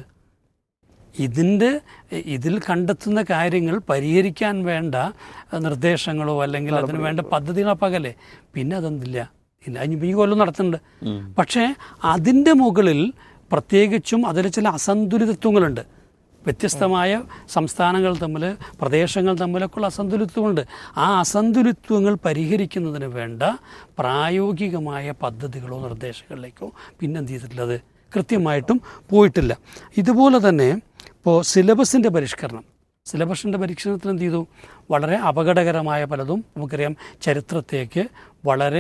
ഇതിൻ്റെ ഇതിൽ കണ്ടെത്തുന്ന കാര്യങ്ങൾ പരിഹരിക്കാൻ വേണ്ട അഹ്, നിർദ്ദേശങ്ങളോ അല്ലെങ്കിൽ അതിന് വേണ്ട പദ്ധതികളോ പകലേ പിന്നെ അതെന്തില്ല ഇല്ല ഇനി ഈ കൊല്ലം നടത്തുന്നുണ്ട് പക്ഷേ അതിൻ്റെ മുകളിൽ പ്രത്യേകിച്ചും അതിൽ ചില അസന്തുലിതത്വങ്ങളുണ്ട് വ്യത്യസ്തമായ സംസ്ഥാനങ്ങൾ തമ്മിൽ പ്രദേശങ്ങൾ തമ്മിലൊക്കെയുള്ള അസന്തുലിത്വമുണ്ട് ആ അസന്തുലിത്വങ്ങൾ പരിഹരിക്കുന്നതിന് വേണ്ട പ്രായോഗികമായ പദ്ധതികളോ നിർദ്ദേശങ്ങളിലേക്കോ പിന്നെ എന്ത് ചെയ്തിട്ടുള്ളത് കൃത്യമായിട്ടും പോയിട്ടില്ല ഇതുപോലെ തന്നെ ഇപ്പോൾ സിലബസിൻ്റെ പരിഷ്കരണം സിലബസിൻ്റെ പരിഷ്കരണത്തിൽ എന്ത് ചെയ്തു വളരെ അപകടകരമായ പലതും നമുക്കറിയാം ചരിത്രത്തേക്ക് വളരെ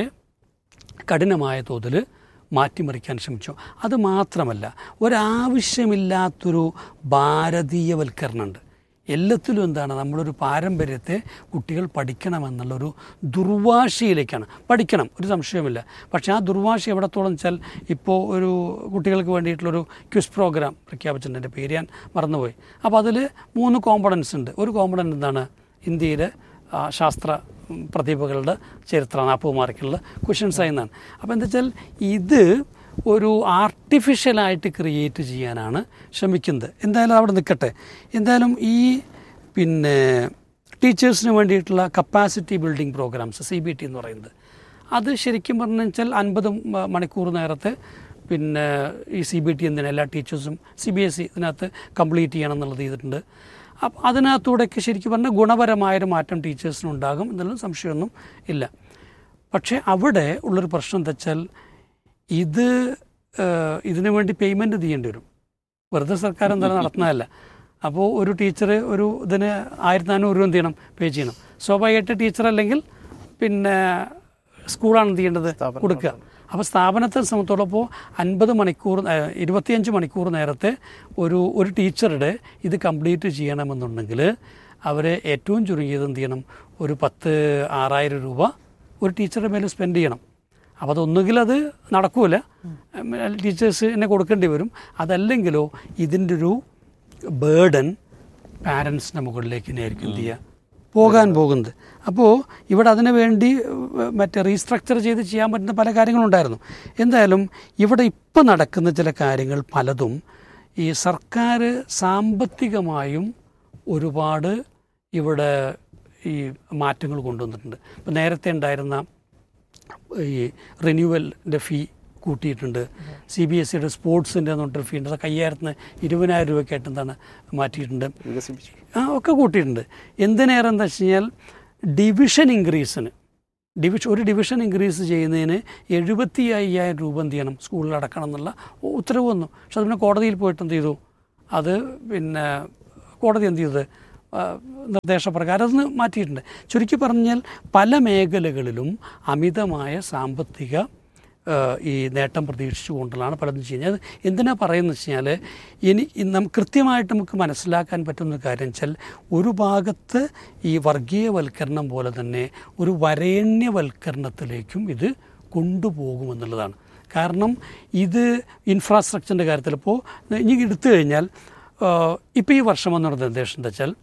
കഠിനമായ തോതിൽ മാറ്റിമറിക്കാൻ ശ്രമിച്ചു അത് മാത്രമല്ല ഒരാവശ്യമില്ലാത്തൊരു ഭാരതീയവൽക്കരണമുണ്ട് എല്ലാത്തിലും എന്താണ് നമ്മളൊരു പാരമ്പര്യത്തെ കുട്ടികൾ പഠിക്കണമെന്നുള്ളൊരു ദുർവാശിയിലേക്കാണ് പഠിക്കണം ഒരു സംശയമില്ല പക്ഷേ ആ ദുർവാശി എവിടത്തോളം വെച്ചാൽ ഇപ്പോൾ ഒരു കുട്ടികൾക്ക് വേണ്ടിയിട്ടുള്ളൊരു ക്വിസ് പ്രോഗ്രാം പ്രഖ്യാപിച്ചിട്ടുണ്ട് എൻ്റെ പേര് ഞാൻ മറന്നുപോയി അപ്പോൾ അതിൽ മൂന്ന് കോമ്പണൻസ് ഉണ്ട് ഒരു കോമ്പണൻ്റ് എന്താണ് ഇന്ത്യയിലെ ആ, ശാസ്ത്ര ഉം, പ്രതിഭകളുടെ ചരിത്ര നാൽപ്പത് മാർക്കുള്ള ക്വസ്റ്റ്യൻസ് ആയിരുന്നാണ് അപ്പോൾ എന്താ വെച്ചാൽ ഇത് ഒരു ആർട്ടിഫിഷ്യലായിട്ട് ക്രിയേറ്റ് ചെയ്യാനാണ് ശ്രമിക്കുന്നത് എന്തായാലും അവിടെ നിൽക്കട്ടെ എന്തായാലും ഈ പിന്നെ ടീച്ചേഴ്സിന് വേണ്ടിയിട്ടുള്ള capacity building programs C B T എന്ന് പറയുന്നത് അത് ശരിക്കും പറഞ്ഞു വെച്ചാൽ അൻപത് മണിക്കൂർ നേരത്തെ പിന്നെ ഈ സി ബി ടി എന്തിനാ എല്ലാ ടീച്ചേഴ്സും സി ബി എസ് ഇ ഇതിനകത്ത് കംപ്ലീറ്റ് ചെയ്യണം എന്നുള്ളത് ചെയ്തിട്ടുണ്ട് അപ്പം അതിനകത്തൂടെയൊക്കെ ശരിക്കും പറഞ്ഞാൽ ഗുണപരമായൊരു മാറ്റം ടീച്ചേഴ്സിനുണ്ടാകും എന്നുള്ള സംശയമൊന്നും ഇല്ല പക്ഷേ അവിടെ ഉള്ളൊരു പ്രശ്നം എന്താ വെച്ചാൽ ഇത് ഏഹ്, ഇതിനു വേണ്ടി പേയ്മെൻറ്റ് ചെയ്യേണ്ടി വരും വെറുതെ സർക്കാർ എന്തായാലും നടത്തുന്നതല്ല അപ്പോൾ ഒരു ടീച്ചർ ഒരു ഇതിന് ആയിരത്തി നാനൂറ് രൂപ എന്ത് ചെയ്യണം പേ ചെയ്യണം സ്വാഭാവികമായിട്ട് ടീച്ചർ അല്ലെങ്കിൽ പിന്നെ സ്കൂളാണ് എന്ത് ചെയ്യേണ്ടത് കൊടുക്കുക അപ്പോൾ സ്ഥാപനത്തെ സംബന്ധിച്ചോളം ഇപ്പോൾ അൻപത് മണിക്കൂർ ഏഹ്, ഇരുപത്തിയഞ്ച് മണിക്കൂർ നേരത്തെ ഒരു ഒരു ടീച്ചറുടെ ഇത് കംപ്ലീറ്റ് ചെയ്യണമെന്നുണ്ടെങ്കിൽ അവർ ഏറ്റവും ചുരുങ്ങിയത് എന്ത് ചെയ്യണം ഒരു പത്ത് ആറായിരം രൂപ ഒരു ടീച്ചറുടെ മേലെ സ്പെൻഡ് ചെയ്യണം അപ്പോൾ അതൊന്നുകിൽ അത് നടക്കൂല ടീച്ചേഴ്സ് എന്നെ കൊടുക്കേണ്ടി വരും അതല്ലെങ്കിലോ ഇതിൻ്റെ ഒരു ബേർഡൻ പാരൻസിൻ്റെ മുകളിലേക്ക് തന്നെയായിരിക്കും എന്ത് ചെയ്യുക പോകാൻ പോകുന്നത് അപ്പോൾ ഇവിടെ അതിനു വേണ്ടി ഏഹ്, മറ്റേ റീസ്ട്രക്ചർ ചെയ്ത് ചെയ്യാൻ പറ്റുന്ന പല കാര്യങ്ങളുണ്ടായിരുന്നു എന്തായാലും ഇവിടെ ഇപ്പോൾ നടക്കുന്ന ചില കാര്യങ്ങൾ പലതും ഈ സർക്കാർ സാമ്പത്തികമായും ഒരുപാട് ഇവിടെ ഈ മാറ്റങ്ങൾ കൊണ്ടുവന്നിട്ടുണ്ട് ഇപ്പം നേരത്തെ ഉണ്ടായിരുന്ന ഈ റിന്യൂവലിൻ്റെ ഫീ കൂട്ടിയിട്ടുണ്ട് സി ബി എസ് സിയുടെ സ്പോർട്സിൻ്റെ എന്ന് പറഞ്ഞിട്ട് ഫീ ഉണ്ട് അത് അയ്യായിരത്തിന് ഇരുപതിനായിരം രൂപയ്ക്കായിട്ട് എന്താണ് മാറ്റിയിട്ടുണ്ട് വികസിപ്പിച്ചു ആ ഒക്കെ കൂട്ടിയിട്ടുണ്ട് എന്തിനേറെ എന്താ വെച്ച് കഴിഞ്ഞാൽ ഡിവിഷൻ ഇൻക്രീസിന് ഡിവിഷൻ ഒരു ഡിവിഷൻ ഇൻക്രീസ് ചെയ്യുന്നതിന് എഴുപത്തി അയ്യായിരം രൂപ എന്ത് ചെയ്യണം സ്കൂളിൽ അടക്കണം എന്നുള്ള ഉത്തരവ് വന്നു പക്ഷെ അത് പിന്നെ കോടതിയിൽ പോയിട്ട് എന്ത് ചെയ്തു അത് പിന്നെ കോടതി എന്ത് ചെയ്തത് ആ, നിർദ്ദേശപ്രകാരം അതൊന്ന് മാറ്റിയിട്ടുണ്ട് ചുരുക്കി പറഞ്ഞാൽ പല മേഖലകളിലും അമിതമായ സാമ്പത്തിക ആ, ഈ നേട്ടം പ്രതീക്ഷിച്ചുകൊണ്ടുള്ളതാണ് പലതും ചെയ്യുന്നത് അത് എന്തിനാ പറയുന്നത് വെച്ച് കഴിഞ്ഞാൽ ഇനി നമുക്ക് കൃത്യമായിട്ട് നമുക്ക് മനസ്സിലാക്കാൻ പറ്റുന്ന കാര്യം വെച്ചാൽ ഒരു ഭാഗത്ത് ഈ വർഗീയവൽക്കരണം പോലെ തന്നെ ഒരു വരേണ്യവൽക്കരണത്തിലേക്കും ഇത് കൊണ്ടുപോകുമെന്നുള്ളതാണ് കാരണം ഇത് ഇൻഫ്രാസ്ട്രക്ചറിൻ്റെ കാര്യത്തിൽ ഇപ്പോൾ ഇനി എടുത്തു കഴിഞ്ഞാൽ ഇപ്പോൾ ഈ വർഷം വന്നൊരു നിർദ്ദേശം എന്താ വെച്ചാൽ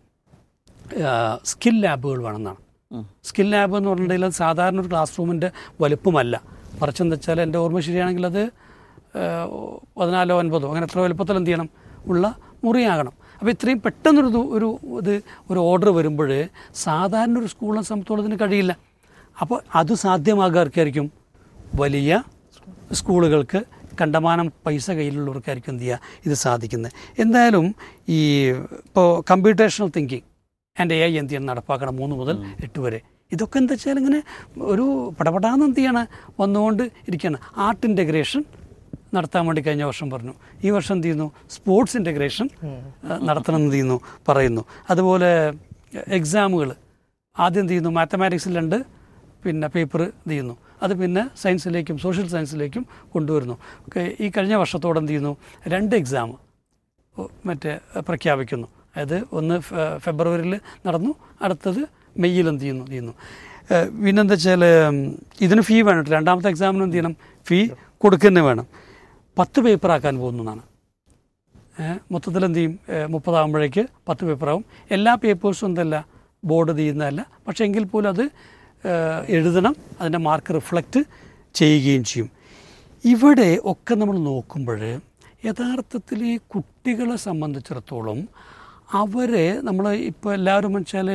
സ്കിൽ ലാബുകൾ വേണമെന്നാണ് സ്കിൽ ലാബ് എന്ന് പറഞ്ഞിട്ടുണ്ടെങ്കിൽ അത് സാധാരണ ഒരു ക്ലാസ് റൂമിൻ്റെ വലുപ്പമല്ല മറിച്ചെന്ന് വെച്ചാൽ എൻ്റെ ഓർമ്മ ശരിയാണെങ്കിൽ അത് ആ, പതിനാലോ ഒൻപതോ അങ്ങനെ എത്ര വലുപ്പത്തിൽ എന്ത് ചെയ്യണം ഉള്ള മുറിയാകണം അപ്പോൾ ഇത്രയും പെട്ടെന്നൊരു ദു- ഒരു ഇത് ഒരു ഓർഡർ വരുമ്പോൾ സാധാരണ ഒരു സ്കൂളിനെ സംബന്ധിച്ചോളത്തിന് കഴിയില്ല അപ്പോൾ അത് സാധ്യമാകാർക്കായിരിക്കും വലിയ സ്കൂളുകൾക്ക് കണ്ടമാനം പൈസ കയ്യിലുള്ളവർക്കായിരിക്കും എന്ത് ചെയ്യുക ഇത് സാധിക്കുന്നത് എന്തായാലും ഈ ഇപ്പോൾ computational thinking and A I എന്ത് ചെയ്യണം നടപ്പാക്കണം മൂന്ന് മുതൽ എട്ട് വരെ ഇതൊക്കെ എന്താ വെച്ചാൽ ഇങ്ങനെ ഒരു പടപടാന്ന് എന്ത് ചെയ്യണം വന്നുകൊണ്ട് ഇരിക്കുകയാണ് ആർട്ട് ഇൻ്റഗ്രേഷൻ നടത്താൻ വേണ്ടി കഴിഞ്ഞ വർഷം പറഞ്ഞു ഈ വർഷം എന്ത് ചെയ്യുന്നു സ്പോർട്സ് ഇൻ്റഗ്രേഷൻ നടത്തണം എന്ന് ചെയ്യുന്നു പറയുന്നു അതുപോലെ എക്സാമുകൾ ആദ്യം എന്ത് ചെയ്യുന്നു മാത്തമാറ്റിക്സിൽ രണ്ട് പിന്നെ പേപ്പർ ഇത് ചെയ്യുന്നു അത് പിന്നെ സയൻസിലേക്കും സോഷ്യൽ സയൻസിലേക്കും കൊണ്ടുവരുന്നു ഒക്കെ ഈ കഴിഞ്ഞ വർഷത്തോടെ എന്ത് ചെയ്യുന്നു രണ്ട് എക്സാം മറ്റേ പ്രഖ്യാപിക്കുന്നു അതായത് ഒന്ന് ഫെ- ഫെബ്രുവരിയിൽ നടന്നു അടുത്തത് മെയ്യിൽ എന്ത് ചെയ്യുന്നു ചെയ്യുന്നു ഏഹ് പിന്നെന്താ വെച്ചാൽ ഇതിന് ഫീ വേണം രണ്ടാമത്തെ എക്സാമിന് എന്ത് ചെയ്യണം ഫീ കൊടുക്കുക വേണം പത്ത് പേപ്പറാക്കാൻ പോകുന്നതാണ് ഏഹ് മൊത്തത്തിൽ എന്ത് ചെയ്യും ഏഹ് മുപ്പതാകുമ്പോഴേക്ക് പത്ത് പേപ്പറാവും എല്ലാ പേപ്പേഴ്സും എന്തല്ല ബോർഡ് ചെയ്യുന്നതല്ല പക്ഷേ എങ്കിൽ പോലും അത് ഏഹ് എഴുതണം അതിൻ്റെ മാർക്ക് റിഫ്ലക്റ്റ് ചെയ്യുകയും ചെയ്യും ഇവിടെ ഒക്കെ നമ്മൾ നോക്കുമ്പോൾ യഥാർത്ഥത്തിൽ ഈ കുട്ടികളെ സംബന്ധിച്ചിടത്തോളം അവരെ നമ്മൾ ഇപ്പോൾ എല്ലാവരും വെച്ചാൽ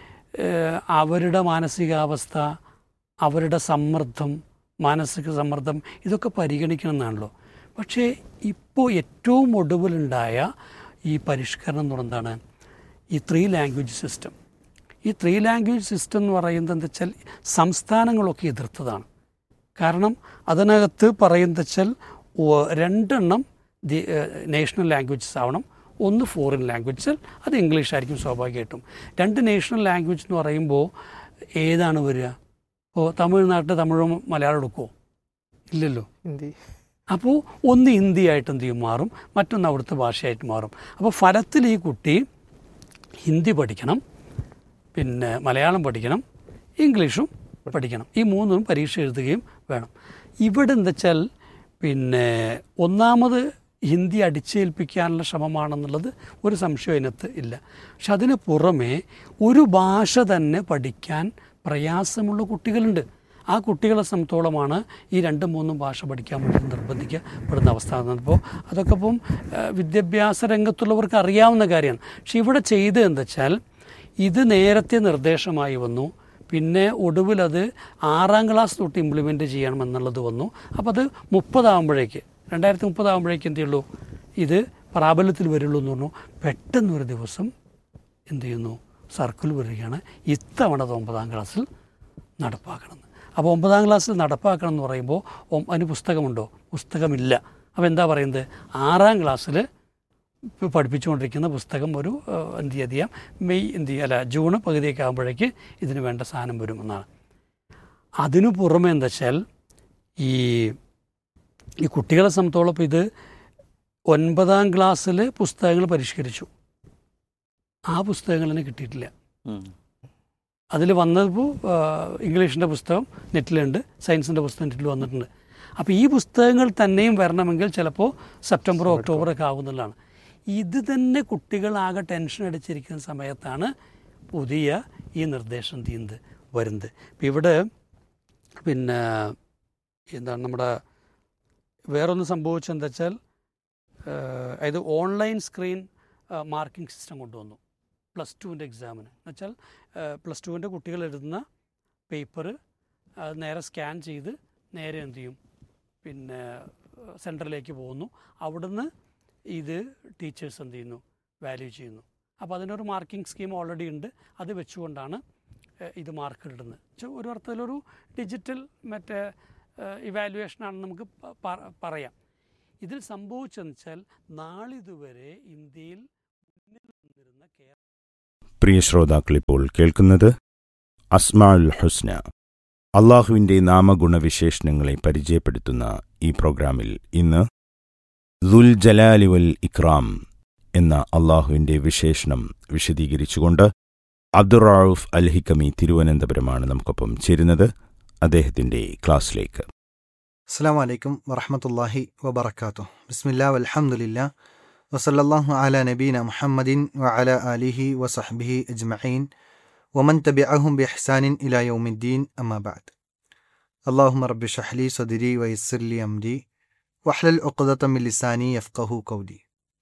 അവരുടെ മാനസികാവസ്ഥ അവരുടെ സമ്മർദ്ദം മാനസിക സമ്മർദ്ദം ഇതൊക്കെ പരിഗണിക്കണം എന്നാണല്ലോ പക്ഷേ ഇപ്പോൾ ഏറ്റവും ഒടുവിലുണ്ടായ ഈ പരിഷ്കരണം എന്ന് പറയുന്നത് എന്താണ് ഈ ത്രീ ലാംഗ്വേജ് സിസ്റ്റം ഈ ത്രീ ലാംഗ്വേജ് സിസ്റ്റം എന്ന് പറയുന്നത് എന്താ വെച്ചാൽ സംസ്ഥാനങ്ങളൊക്കെ എതിർത്തതാണ് കാരണം അതിനകത്ത് പറയുന്നത് വെച്ചാൽ ഒ- രണ്ടെണ്ണം ദി നേഷണൽ ലാംഗ്വേജസ് ആവണം ഒന്ന് ഫോറിൻ ലാംഗ്വേജ് അത് ഇംഗ്ലീഷ് ആയിരിക്കും സ്വാഭാവികമായിട്ടും രണ്ട് നേഷണൽ ലാംഗ്വേജ് എന്ന് പറയുമ്പോൾ ഏതാണ് വരിക ഇപ്പോൾ തമിഴ്നാട്ടിൽ തമിഴും മലയാളം എടുക്കുമോ ഇല്ലല്ലോ ഹിന്ദി അപ്പോൾ ഒന്ന് ഹിന്ദിയായിട്ട് എന്ത് ചെയ്യും മാറും മറ്റൊന്ന് അവിടുത്തെ ഭാഷയായിട്ട് മാറും അപ്പോൾ ഫലത്തിൽ ഈ കുട്ടി ഹിന്ദി പഠിക്കണം പിന്നെ മലയാളം പഠിക്കണം ഇംഗ്ലീഷും പഠിക്കണം ഈ മൂന്നും പരീക്ഷ എഴുതുകയും വേണം ഇവിടെ എന്താ വെച്ചാൽ പിന്നെ ഒന്നാമത് ഹിന്ദി അടിച്ചേൽപ്പിക്കാനുള്ള ശ്രമമാണെന്നുള്ളത് ഒരു സംശയം അതിനകത്ത് ഇല്ല പക്ഷെ അതിന് പുറമെ ഒരു ഭാഷ തന്നെ പഠിക്കാൻ പ്രയാസമുള്ള കുട്ടികളുണ്ട് ആ കുട്ടികളെ സംബന്ധിച്ചോളമാണ് ഈ രണ്ടും മൂന്നും ഭാഷ പഠിക്കാൻ വേണ്ടി നിർബന്ധിക്കപ്പെടുന്ന അവസ്ഥ അപ്പോൾ അതൊക്കെ ഇപ്പം ഏഹ്, വിദ്യാഭ്യാസ രംഗത്തുള്ളവർക്ക് അറിയാവുന്ന കാര്യമാണ് പക്ഷെ ഇവിടെ ചെയ്തത് എന്താ വെച്ചാൽ ഇത് നേരത്തെ നിർദ്ദേശമായി വന്നു പിന്നെ ഒടുവിൽ അത് ആറാം ക്ലാസ് തൊട്ട് ഇംപ്ലിമെൻറ്റ് ചെയ്യണം എന്നുള്ളത് വന്നു അപ്പോൾ അത് മുപ്പതാകുമ്പോഴേക്ക് രണ്ടായിരത്തി മുപ്പതാകുമ്പോഴേക്ക് എന്ത് ചെയ്യുള്ളൂ ഇത് പ്രാബല്യത്തിൽ വരുള്ളൂ എന്ന് പറഞ്ഞു പെട്ടെന്നൊരു ദിവസം എന്ത് ചെയ്യുന്നു സർക്കിൾ വരികയാണ് ഇത്തവണ അത് ഒമ്പതാം ക്ലാസ്സിൽ നടപ്പാക്കണമെന്ന് അപ്പോൾ ഒമ്പതാം ക്ലാസ്സിൽ നടപ്പാക്കണം എന്ന് പറയുമ്പോൾ ഒം- അതിന് പുസ്തകമുണ്ടോ പുസ്തകമില്ല അപ്പോൾ എന്താ പറയുന്നത് ആറാം ക്ലാസ്സിൽ പഠിപ്പിച്ചുകൊണ്ടിരിക്കുന്ന പുസ്തകം ഒരു ഏഹ്, എന്ത് ചെയ്യാം മെയ് എന്ത് ചെയ്യുക അല്ല ജൂൺ പകുതിയൊക്കെ ആകുമ്പോഴേക്ക് ഇതിന് വേണ്ട സാധനം വരുമെന്നാണ് അതിനു പുറമെ എന്താ വെച്ചാൽ ഈ ഈ കുട്ടികളെ സംബന്ധിച്ചോളം ഇപ്പോൾ ഇത് ഒൻപതാം ക്ലാസ്സിൽ പുസ്തകങ്ങൾ പരിഷ്കരിച്ചു ആ പുസ്തകങ്ങൾ തന്നെ കിട്ടിയിട്ടില്ല ഉം. അതിൽ വന്നപ്പോൾ ഇംഗ്ലീഷിൻ്റെ പുസ്തകം നെറ്റിലുണ്ട് സയൻസിൻ്റെ പുസ്തകം നെറ്റിൽ വന്നിട്ടുണ്ട് അപ്പോൾ ഈ പുസ്തകങ്ങൾ തന്നെയും വരണമെങ്കിൽ ചിലപ്പോൾ സെപ്റ്റംബറോ ഒക്ടോബറോ ഒക്കെ ആകുന്നതാണ് ഇത് തന്നെ കുട്ടികളാകെ ടെൻഷൻ അടിച്ചിരിക്കുന്ന സമയത്താണ് പുതിയ ഈ നിർദ്ദേശം ചെയ്യുന്നത് വരുന്നത് ഇപ്പം ഇവിടെ പിന്നെ എന്താണ് നമ്മുടെ വേറൊന്ന് സംഭവിച്ചെന്താ വെച്ചാൽ ഏഹ്, അതായത് ഓൺലൈൻ സ്ക്രീൻ മാർക്കിംഗ് സിസ്റ്റം കൊണ്ടുവന്നു പ്ലസ് ടുവിൻ്റെ എക്സാമിന് എന്നുവെച്ചാൽ പ്ലസ് ടുവിൻ്റെ കുട്ടികൾ എഴുതുന്ന പേപ്പർ അത് നേരെ സ്കാൻ ചെയ്ത് നേരെ എന്ത് ചെയ്യും പിന്നെ സെൻറ്ററിലേക്ക് പോകുന്നു അവിടുന്ന് ഇത് ടീച്ചേഴ്സ് എന്ത് ചെയ്യുന്നു വാല്യൂ ചെയ്യുന്നു അപ്പോൾ അതിനൊരു മാർക്കിംഗ് സ്കീം ഓൾറെഡി ഉണ്ട് അത് വെച്ചുകൊണ്ടാണ് ഏഹ്, ഇത് മാർക്ക് ഇടുന്നത് ചെ- ഒരു അർത്ഥത്തിലൊരു ഡിജിറ്റൽ മറ്റേ ഇവാലുവേഷനാണെന്ന് നമുക്ക് പ- പ- പറയാം ഇതിൽ സംഭവിച്ചതെന്ന് വെച്ചാൽ നാളിതുവരെ ഇന്ത്യയിൽ മുന്നിൽ നിന്നിരുന്ന കേരള പ്രിയ ശ്രോതാക്കളിപ്പോൾ കേൾക്കുന്നത് അസ്മാഉൽ ഹുസ്ന അള്ളാഹുവിൻ്റെ നാമഗുണവിശേഷണങ്ങളെ പരിചയപ്പെടുത്തുന്ന ഈ പ്രോഗ്രാമിൽ ഇന്ന് ദുൽ ജലാലി വൽ ഇക്രാം എന്ന അള്ളാഹുവിൻ്റെ വിശേഷണം വിശദീകരിച്ചുകൊണ്ട് അബ്ദുറൌഫ് അൽ ഹിക്കമി തിരുവനന്തപുരമാണ് നമുക്കൊപ്പം ചേരുന്നത് അദ്ദേഹത്തിൻ്റെ ക്ലാസ്സിലേക്ക് അസ്സാം വലൈക്കും വറഹമത്തല്ലാഹി വബർക്കാത്തു ബിസ്മില്ലാ വൽഹംദുലില്ലാ വസല്ലല്ലാഹു അല നബീന മുഹമ്മദിൻ വഅല ആലിഹി വസഹ്ബിഹി അജ്മഈൻ വമൻ തബിഅഹും ബിഹ്സാനിൻ ഇലാ യൗമിദ്ദീൻ അമ്മാ ബഅദ് അല്ലാഹുമ്മ റബ്ബി ഷഹ്ലി സദ്രി വയസ്സിർ ലി അംരി വഹ്ലൽ ഉഖ്ദത മിൻ ലിസാനി യഫ്ഖഹു ഖൗലി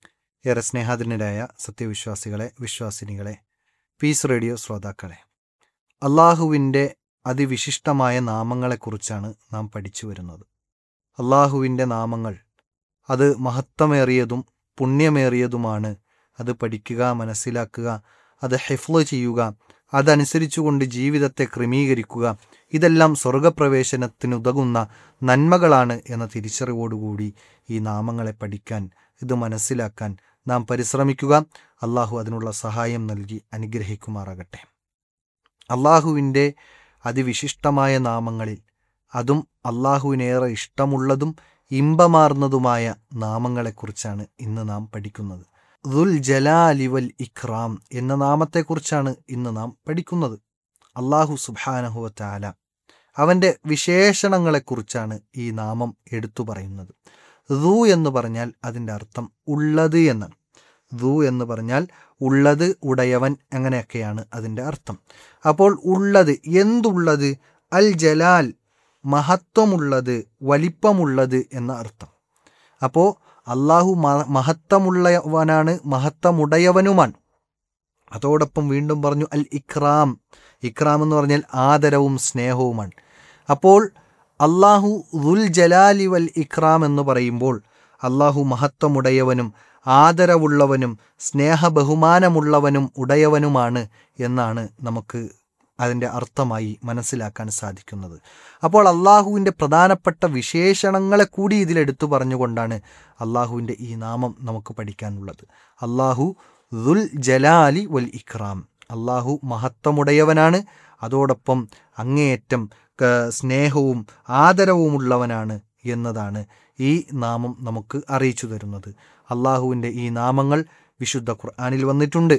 ഏറെ സ്നേഹാദരനരായ സത്യവിശ്വാസികളെ വിശ്വാസിനികളെ പീസ് റേഡിയോ ശ്രോതാക്കളെ അള്ളാഹുവിൻ്റെ അതിവിശിഷ്ടമായ നാമങ്ങളെക്കുറിച്ചാണ് നാം പഠിച്ചു വരുന്നത് അള്ളാഹുവിൻ്റെ നാമങ്ങൾ അത് മഹത്വമേറിയതും പുണ്യമേറിയതുമാണ് അത് പഠിക്കുക മനസ്സിലാക്കുക അത് ഹെഫ്ല് ചെയ്യുക അതനുസരിച്ചുകൊണ്ട് ജീവിതത്തെ ക്രമീകരിക്കുക ഇതെല്ലാം സ്വർഗപ്രവേശനത്തിനുതകുന്ന നന്മകളാണ് എന്ന തിരിച്ചറിവോടുകൂടി ഈ നാമങ്ങളെ പഠിക്കാൻ ഇത് മനസ്സിലാക്കാൻ നാം പരിശ്രമിക്കുക അള്ളാഹു അതിനുള്ള സഹായം നൽകി അനുഗ്രഹിക്കുമാറാകട്ടെ അള്ളാഹുവിൻ്റെ അതിവിശിഷ്ടമായ നാമങ്ങളിൽ അതും അള്ളാഹുവിനേറെ ഇഷ്ടമുള്ളതും ഇമ്പമാർന്നതുമായ നാമങ്ങളെക്കുറിച്ചാണ് ഇന്ന് നാം പഠിക്കുന്നത് ദുൽ ജലാലി വൽ ഇഖ്റാം എന്ന നാമത്തെക്കുറിച്ചാണ് ഇന്ന് നാം പഠിക്കുന്നത് അള്ളാഹു സുബാനഹുവത്താല അവൻ്റെ വിശേഷണങ്ങളെക്കുറിച്ചാണ് ഈ നാമം എടുത്തു പറയുന്നത് ദു എന്ന് പറഞ്ഞാൽ അതിൻ്റെ അർത്ഥം ഉള്ളത് എന്നാണ് ദു എന്ന് പറഞ്ഞാൽ ഉള്ളത് ഉടയവൻ അങ്ങനെയൊക്കെയാണ് അതിൻ്റെ അർത്ഥം അപ്പോൾ ഉള്ളത് എന്തുള്ളത് അൽ ജലാൽ മഹത്വമുള്ളത് വലിപ്പമുള്ളത് എന്ന അർത്ഥം അപ്പോൾ അള്ളാഹു മ- മഹത്വമുള്ളവനാണ് മഹത്വമുടയവനുമാണ് അതോടൊപ്പം വീണ്ടും പറഞ്ഞു അൽ ഇക്രാം ഇക്രാം എന്ന് പറഞ്ഞാൽ ആദരവും സ്നേഹവുമാണ് അപ്പോൾ അള്ളാഹു ദുൽ ജലാലി വൽ ഇക്രാം എന്ന് പറയുമ്പോൾ അള്ളാഹു മഹത്വമുടയവനും ആദരവുള്ളവനും സ്നേഹബഹുമാനമുള്ളവനും ഉടയവനുമാണ് എന്നാണ് നമുക്ക് അതിൻ്റെ അർത്ഥമായി മനസ്സിലാക്കാൻ സാധിക്കുന്നത് അപ്പോൾ അള്ളാഹുവിൻ്റെ പ്രധാനപ്പെട്ട വിശേഷണങ്ങളെ കൂടി ഇതിലെടുത്തു പറഞ്ഞുകൊണ്ടാണ് അള്ളാഹുവിൻ്റെ ഈ നാമം നമുക്ക് പഠിക്കാനുള്ളത് അള്ളാഹു ദുൽ ജലാലി വൽ ഇക്രാം അള്ളാഹു മഹത്വമുടയവനാണ് അതോടൊപ്പം അങ്ങേയറ്റം ക- സ്നേഹവും ആദരവുമുള്ളവനാണ് എന്നതാണ് ഈ നാമം നമുക്ക് അറിയിച്ചു തരുന്നത് അള്ളാഹുവിൻ്റെ ഈ നാമങ്ങൾ വിശുദ്ധ ഖുർആാനിൽ വന്നിട്ടുണ്ട്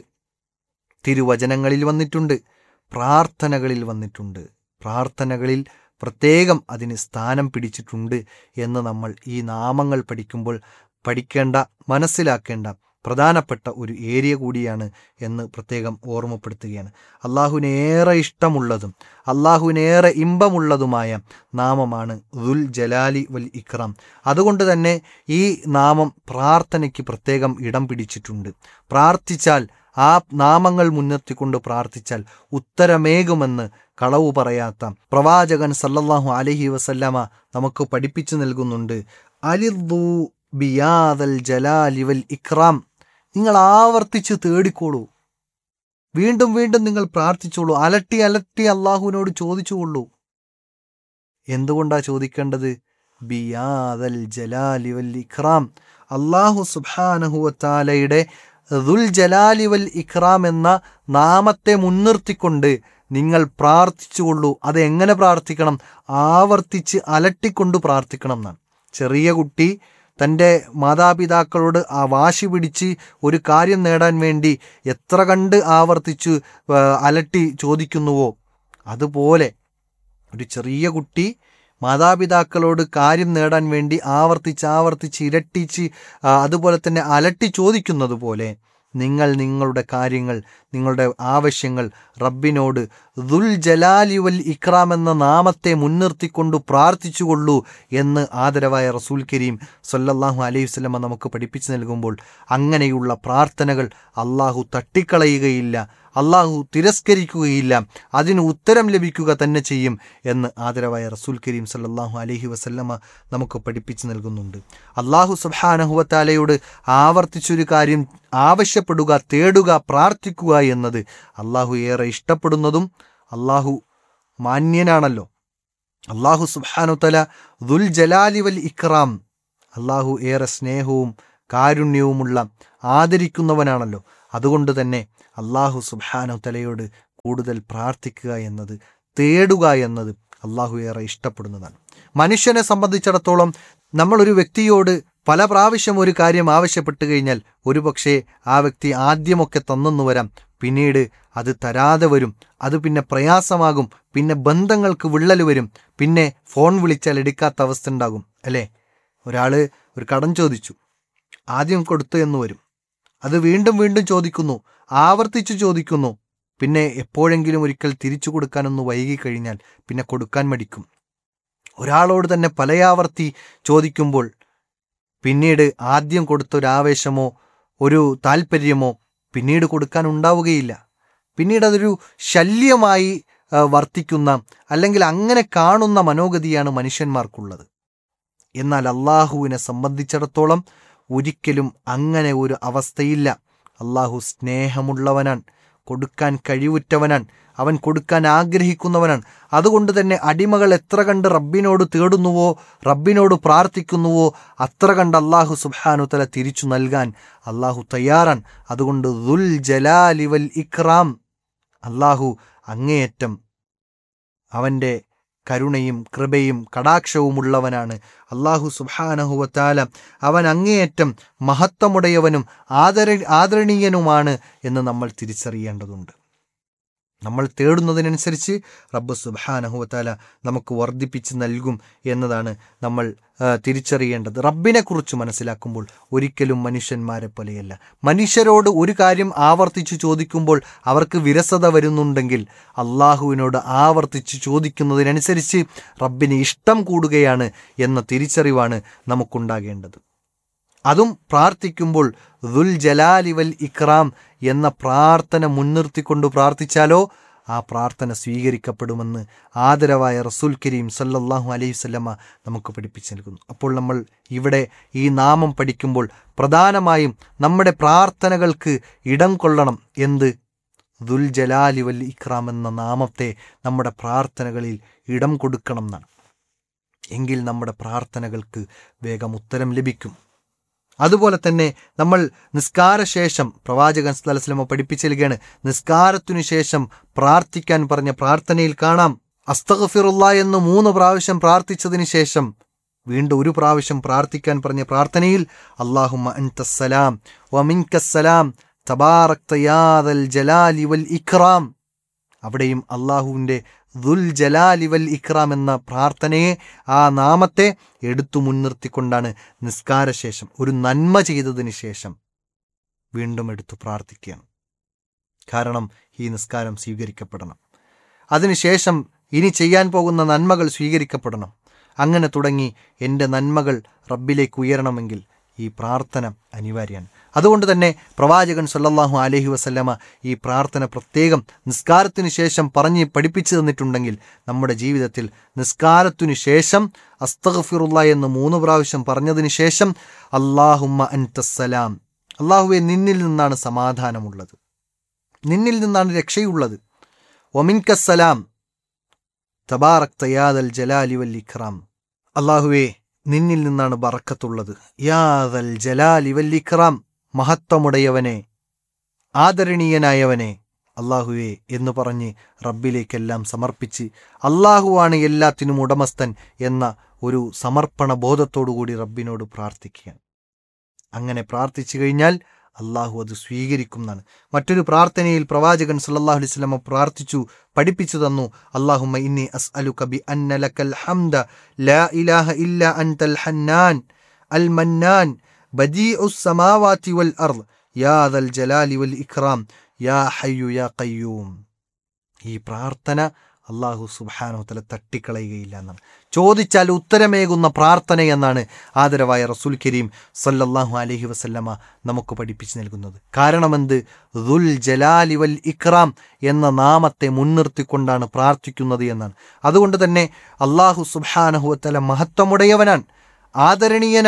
തിരുവചനങ്ങളിൽ വന്നിട്ടുണ്ട് പ്രാർത്ഥനകളിൽ വന്നിട്ടുണ്ട് പ്രാർത്ഥനകളിൽ പ്രത്യേകം അതിന് സ്ഥാനം പിടിച്ചിട്ടുണ്ട് എന്ന് നമ്മൾ ഈ നാമങ്ങൾ പഠിക്കുമ്പോൾ പഠിക്കേണ്ട മനസ്സിലാക്കേണ്ട പ്രധാനപ്പെട്ട ഒരു ഏരിയ കൂടിയാണ് എന്ന് പ്രത്യേകം ഓർമ്മപ്പെടുത്തുകയാണ് അള്ളാഹുവിനേറെ ഇഷ്ടമുള്ളതും അള്ളാഹുവിനേറെ ഇമ്പമുള്ളതുമായ നാമമാണ് ദുൽ ജലാലി വൽ ഇക്രാം അതുകൊണ്ട് തന്നെ ഈ നാമം പ്രാർത്ഥനയ്ക്ക് പ്രത്യേകം ഇടം പിടിച്ചിട്ടുണ്ട് പ്രാർത്ഥിച്ചാൽ ആ നാമങ്ങൾ മുൻനിർത്തിക്കൊണ്ട് പ്രാർത്ഥിച്ചാൽ ഉത്തരമേകുമെന്ന് കളവ് പറയാത്ത പ്രവാചകൻ സല്ലല്ലാഹു അലഹി വസല്ലമ നമുക്ക് പഠിപ്പിച്ചു നൽകുന്നുണ്ട് അലിദു ബിയാദൽ ജലാലി വൽ ഇക്രാം നിങ്ങൾ ആവർത്തിച്ച് തേടിക്കോളൂ വീണ്ടും വീണ്ടും നിങ്ങൾ പ്രാർത്ഥിച്ചോളൂ അലട്ടി അലട്ടി അള്ളാഹുവിനോട് ചോദിച്ചുകൊള്ളൂ എന്തുകൊണ്ടാ ചോദിക്കേണ്ടത് ബിയാദൽ ജലാലി വൽ ഇഖ്റാം അള്ളാഹു സുബാനഹുവത്താലയുടെ ദുൽ ജലാലി വൽ ഇഖ്റാം എന്ന നാമത്തെ മുൻനിർത്തിക്കൊണ്ട് നിങ്ങൾ പ്രാർത്ഥിച്ചുകൊള്ളൂ അത് എങ്ങനെ പ്രാർത്ഥിക്കണം ആവർത്തിച്ച് അലട്ടിക്കൊണ്ട് പ്രാർത്ഥിക്കണം എന്നാണ് ചെറിയ കുട്ടി തൻ്റെ മാതാപിതാക്കളോട് ആ വാശി പിടിച്ച് ഒരു കാര്യം നേടാൻ വേണ്ടി എത്ര കണ്ട് ആവർത്തിച്ച് ആ, അലട്ടി ചോദിക്കുന്നുവോ അതുപോലെ ഒരു ചെറിയ കുട്ടി മാതാപിതാക്കളോട് കാര്യം നേടാൻ വേണ്ടി ആവർത്തിച്ച് ആവർത്തിച്ച് ഇരട്ടിച്ച് ആ, അതുപോലെ തന്നെ അലട്ടി ചോദിക്കുന്നത് പോലെ നിങ്ങൾ നിങ്ങളുടെ കാര്യങ്ങൾ നിങ്ങളുടെ ആവശ്യങ്ങൾ റബ്ബിനോട് ദുൽ ജലാലി വൽ ഇക്രാം എന്ന നാമത്തെ മുൻനിർത്തിക്കൊണ്ട് പ്രാർത്ഥിച്ചുകൊള്ളൂ എന്ന് ആദരവായ റസൂൽ കരീം സല്ലല്ലാഹു അലൈഹി വസല്ലമ നമുക്ക് പഠിപ്പിച്ചു നൽകുമ്പോൾ അങ്ങനെയുള്ള പ്രാർത്ഥനകൾ അള്ളാഹു തട്ടിക്കളയുകയില്ല അള്ളാഹു തിരസ്കരിക്കുകയില്ല അതിന് ഉത്തരം ലഭിക്കുക തന്നെ ചെയ്യും എന്ന് ആദരവായ റസൂൽ കരീം സല്ലല്ലാഹു അലൈഹി വസല്ലമ നമുക്ക് പഠിപ്പിച്ചു നൽകുന്നുണ്ട് അള്ളാഹു സുബ്ഹാനഹുവത്താലയോട് ആവർത്തിച്ചൊരു കാര്യം ആവശ്യപ്പെടുക തേടുക പ്രാർത്ഥിക്കുക എന്നത് അള്ളാഹു ഏറെ ഇഷ്ടപ്പെടുന്നതും അള്ളാഹു മാന്യനാണല്ലോ അള്ളാഹു സുബ്ഹാനുതല ദുൽ ജലാലി വൽ ഇക്റാം അള്ളാഹു ഏറെ സ്നേഹവും കാരുണ്യവുമുള്ള ആദരിക്കുന്നവനാണല്ലോ അതുകൊണ്ട് തന്നെ അള്ളാഹു സുബ്ഹാനുതലയോട് കൂടുതൽ പ്രാർത്ഥിക്കുക എന്നത് തേടുക എന്നത് അള്ളാഹു ഏറെ ഇഷ്ടപ്പെടുന്നതാണ് മനുഷ്യനെ സംബന്ധിച്ചിടത്തോളം നമ്മൾ ഒരു വ്യക്തിയോട് പല പ്രാവശ്യം ഒരു കാര്യം ആവശ്യപ്പെട്ട് കഴിഞ്ഞാൽ ഒരുപക്ഷെ ആ വ്യക്തി ആദ്യമൊക്കെ തന്നെന്നു വരാം പിന്നീട് അത് തരാതെ വരും അത് പിന്നെ പ്രയാസമാകും പിന്നെ ബന്ധങ്ങൾക്ക് വിള്ളൽ വരും പിന്നെ ഫോൺ വിളിച്ചാൽ എടുക്കാത്ത അവസ്ഥ ഉണ്ടാകും അല്ലേ ഒരാൾ ഒരു കടം ചോദിച്ചു ആദ്യം കൊടുത്തു എന്ന് വരും അത് വീണ്ടും വീണ്ടും ചോദിക്കുന്നു ആവർത്തിച്ചു ചോദിക്കുന്നു പിന്നെ എപ്പോഴെങ്കിലും ഒരിക്കൽ തിരിച്ചു കൊടുക്കാനൊന്ന് വൈകി കഴിഞ്ഞാൽ പിന്നെ കൊടുക്കാൻ മടിക്കും ഒരാളോട് തന്നെ പലയാവർത്തി ചോദിക്കുമ്പോൾ പിന്നീട് ആദ്യം കൊടുത്ത ഒരു ആവേശമോ ഒരു താല്പര്യമോ പിന്നീട് കൊടുക്കാൻ ഉണ്ടാവുകയില്ല പിന്നീട് അതൊരു ശല്യമായി ആ, വർത്തിക്കുന്ന അല്ലെങ്കിൽ അങ്ങനെ കാണുന്ന മനോഗതിയാണ് മനുഷ്യന്മാർക്കുള്ളത് എന്നാൽ അള്ളാഹുവിനെ സംബന്ധിച്ചിടത്തോളം ഒരിക്കലും അങ്ങനെ ഒരു അവസ്ഥയില്ല അള്ളാഹു സ്നേഹമുള്ളവനാണ് കൊടുക്കാൻ കഴിവുറ്റവനാണ് അവൻ കൊടുക്കാൻ ആഗ്രഹിക്കുന്നവനാണ് അതുകൊണ്ട് തന്നെ അടിമകൾ എത്ര കണ്ട് റബ്ബിനോട് തേടുന്നുവോ റബ്ബിനോട് പ്രാർത്ഥിക്കുന്നുവോ അത്ര കണ്ട് അള്ളാഹു സുബ്ഹാനുതല തിരിച്ചു നൽകാൻ അള്ളാഹു തയ്യാറാണ് അതുകൊണ്ട് ദുൽ ജലാലി വൽ ഇക്റാം അള്ളാഹു അങ്ങേയറ്റം അവൻ്റെ കരുണയും കൃപയും കടാക്ഷവുമുള്ളവനാണ് അള്ളാഹു സുബാനഹുവത്താല അവൻ അങ്ങേയറ്റം മഹത്വമുടയവനും ആദര ആദരണീയനുമാണ് എന്ന് നമ്മൾ തിരിച്ചറിയേണ്ടതുണ്ട് നമ്മൾ തേടുന്നതിനനുസരിച്ച് റബ്ബ് സുബാനഹുവത്താല നമുക്ക് വർദ്ധിപ്പിച്ച് നൽകും എന്നതാണ് നമ്മൾ ആ, തിരിച്ചറിയേണ്ടത് റബ്ബിനെക്കുറിച്ച് മനസ്സിലാക്കുമ്പോൾ ഒരിക്കലും മനുഷ്യന്മാരെ പോലെയല്ല മനുഷ്യരോട് ഒരു കാര്യം ആവർത്തിച്ചു ചോദിക്കുമ്പോൾ അവർക്ക് വിരസത വരുന്നുണ്ടെങ്കിൽ അള്ളാഹുവിനോട് ആവർത്തിച്ച് ചോദിക്കുന്നതിനനുസരിച്ച് റബ്ബിന് ഇഷ്ടം കൂടുകയാണ് എന്ന തിരിച്ചറിവാണ് നമുക്കുണ്ടാകേണ്ടത് അതും പ്രാർത്ഥിക്കുമ്പോൾ ദുൽ ജലാലി വൽ ഇക്റാം എന്ന പ്രാർത്ഥന മുൻനിർത്തിക്കൊണ്ട് പ്രാർത്ഥിച്ചാലോ ആ പ്രാർത്ഥന സ്വീകരിക്കപ്പെടുമെന്ന് ആദരവായ റസൂൽ കരീം സല്ലല്ലാഹു അലൈഹി വസല്ലമ നമുക്ക് പഠിപ്പിച്ചു നൽകുന്നു അപ്പോൾ നമ്മൾ ഇവിടെ ഈ നാമം പഠിക്കുമ്പോൾ പ്രധാനമായും നമ്മുടെ പ്രാർത്ഥനകൾക്ക് ഇടം കൊള്ളണം എന്ത് ദുൽ ജലാലി വൽ ഇക്റാം എന്ന നാമത്തെ നമ്മുടെ പ്രാർത്ഥനകളിൽ ഇടം കൊടുക്കണം എന്നാണ് എങ്കിൽ നമ്മുടെ പ്രാർത്ഥനകൾക്ക് വേഗം ഉത്തരം ലഭിക്കും അതുപോലെ തന്നെ നമ്മൾ നിസ്കാരശേഷം പ്രവാചകൻ സ്ഥലസ്ലമ പഠിപ്പിച്ചു നൽകുകയാണ് നിസ്കാരത്തിനു ശേഷം പ്രാർത്ഥിക്കാൻ പറഞ്ഞ പ്രാർത്ഥനയിൽ കാണാം അസ്തഗഫിറുള്ള എന്ന് മൂന്ന് പ്രാവശ്യം പ്രാർത്ഥിച്ചതിന് ശേഷം വീണ്ടും ഒരു പ്രാവശ്യം പ്രാർത്ഥിക്കാൻ പറഞ്ഞ പ്രാർത്ഥനയിൽ അള്ളാഹുമ്മ അൻതസ്സലാം വമിൻകസ്സലാം തബാറക്തയാദൽ ജലാലി വൽ ഇക്റാം അവിടെയും അള്ളാഹുവിൻ്റെ ദുൽ ജലാലി വൽ ഇക്റാം എന്ന പ്രാർത്ഥനയെ ആ നാമത്തെ എടുത്തു മുൻനിർത്തിക്കൊണ്ടാണ് നിസ്കാരശേഷം ഒരു നന്മ ചെയ്തതിന് ശേഷം വീണ്ടും എടുത്തു പ്രാർത്ഥിക്കുകയാണ് കാരണം ഈ നിസ്കാരം സ്വീകരിക്കപ്പെടണം അതിനുശേഷം ഇനി ചെയ്യാൻ പോകുന്ന നന്മകൾ സ്വീകരിക്കപ്പെടണം അങ്ങനെ തുടങ്ങി എൻ്റെ നന്മകൾ റബ്ബിലേക്ക് ഉയരണമെങ്കിൽ ഈ പ്രാർത്ഥന അനിവാര്യമാണ് അതുകൊണ്ട് തന്നെ പ്രവാചകൻ സല്ലല്ലാഹു അലൈഹി വസല്ലമ ഈ പ്രാർത്ഥന പ്രത്യേകം നിസ്കാരത്തിനു ശേഷം പറഞ്ഞ് പഠിപ്പിച്ചു തന്നിട്ടുണ്ടെങ്കിൽ നമ്മുടെ ജീവിതത്തിൽ നിസ്കാരത്തിനു ശേഷം അസ്തഗ്ഫിറുള്ള എന്ന് മൂന്ന് പ്രാവശ്യം പറഞ്ഞതിന് ശേഷം അള്ളാഹുമ്മ അൻതസ്സലാം അള്ളാഹുവെ നിന്നിൽ നിന്നാണ് സമാധാനമുള്ളത് നിന്നിൽ നിന്നാണ് രക്ഷയുള്ളത് ഒമിൻകസ്സലാം തബാറക് തയാദൽ ജലാലി വൽ ഇഖ്റാം അള്ളാഹുവേ നിന്നിൽ നിന്നാണ് ബറക്കത്തുള്ളത് യാദൽ ജലാലി വൽ ഇഖ്റാം മഹത്വമുടയവനെ ആദരണീയനായവനെ അള്ളാഹുവേ എന്ന് പറഞ്ഞ് റബ്ബിലേക്കെല്ലാം സമർപ്പിച്ച് അള്ളാഹുവാണ് എല്ലാത്തിനും ഉടമസ്ഥൻ എന്ന ഒരു സമർപ്പണ ബോധത്തോടുകൂടി റബ്ബിനോട് പ്രാർത്ഥിക്കുകയാണ് അങ്ങനെ പ്രാർത്ഥിച്ചു കഴിഞ്ഞാൽ അള്ളാഹു അത് സ്വീകരിക്കുന്നതാണ് മറ്റൊരു പ്രാർത്ഥനയിൽ പ്രവാചകൻ സല്ലല്ലാഹു അലൈഹി വസല്ലമ പ്രാർത്ഥിച്ചു പഠിപ്പിച്ചു തന്നു അള്ളാഹുമ്മ ഇന്നി അസ്അലുക ബി അന്ന ലക്കൽ ഹംദ ലാ ഇലാഹ ഇല്ല അൻതൽ ഹന്നാൻ അൽ മന്നാൻ ബദീഉസ് സമാവാതി വൽ അർദ് യാ ദൽ ജലാലി വൽ ഇക്റാം യാ ഹയ്യു യാ ഖയ്യൂം ഈ പ്രാർത്ഥന അള്ളാഹു സുബ്ഹാനഹു തല തട്ടിക്കളയുകയില്ല എന്നാണ് ചോദിച്ചാൽ ഉത്തരമേകുന്ന പ്രാർത്ഥന എന്നാണ് ആദരവായ റസൂൽ കരീം സല്ലല്ലാഹു അലൈഹി വസല്ലമ നമുക്ക് പഠിപ്പിച്ചു നൽകുന്നത് കാരണമെന്ത് ദുൽ ജലാലി വൽ ഇക്റാം എന്ന നാമത്തെ മുൻനിർത്തിക്കൊണ്ടാണ് പ്രാർത്ഥിക്കുന്നത് എന്നാണ് അതുകൊണ്ട് തന്നെ അള്ളാഹു സുബ്ഹാനഹു തല മഹത്വമുടയവനാണ് ആദരണീയനാണ്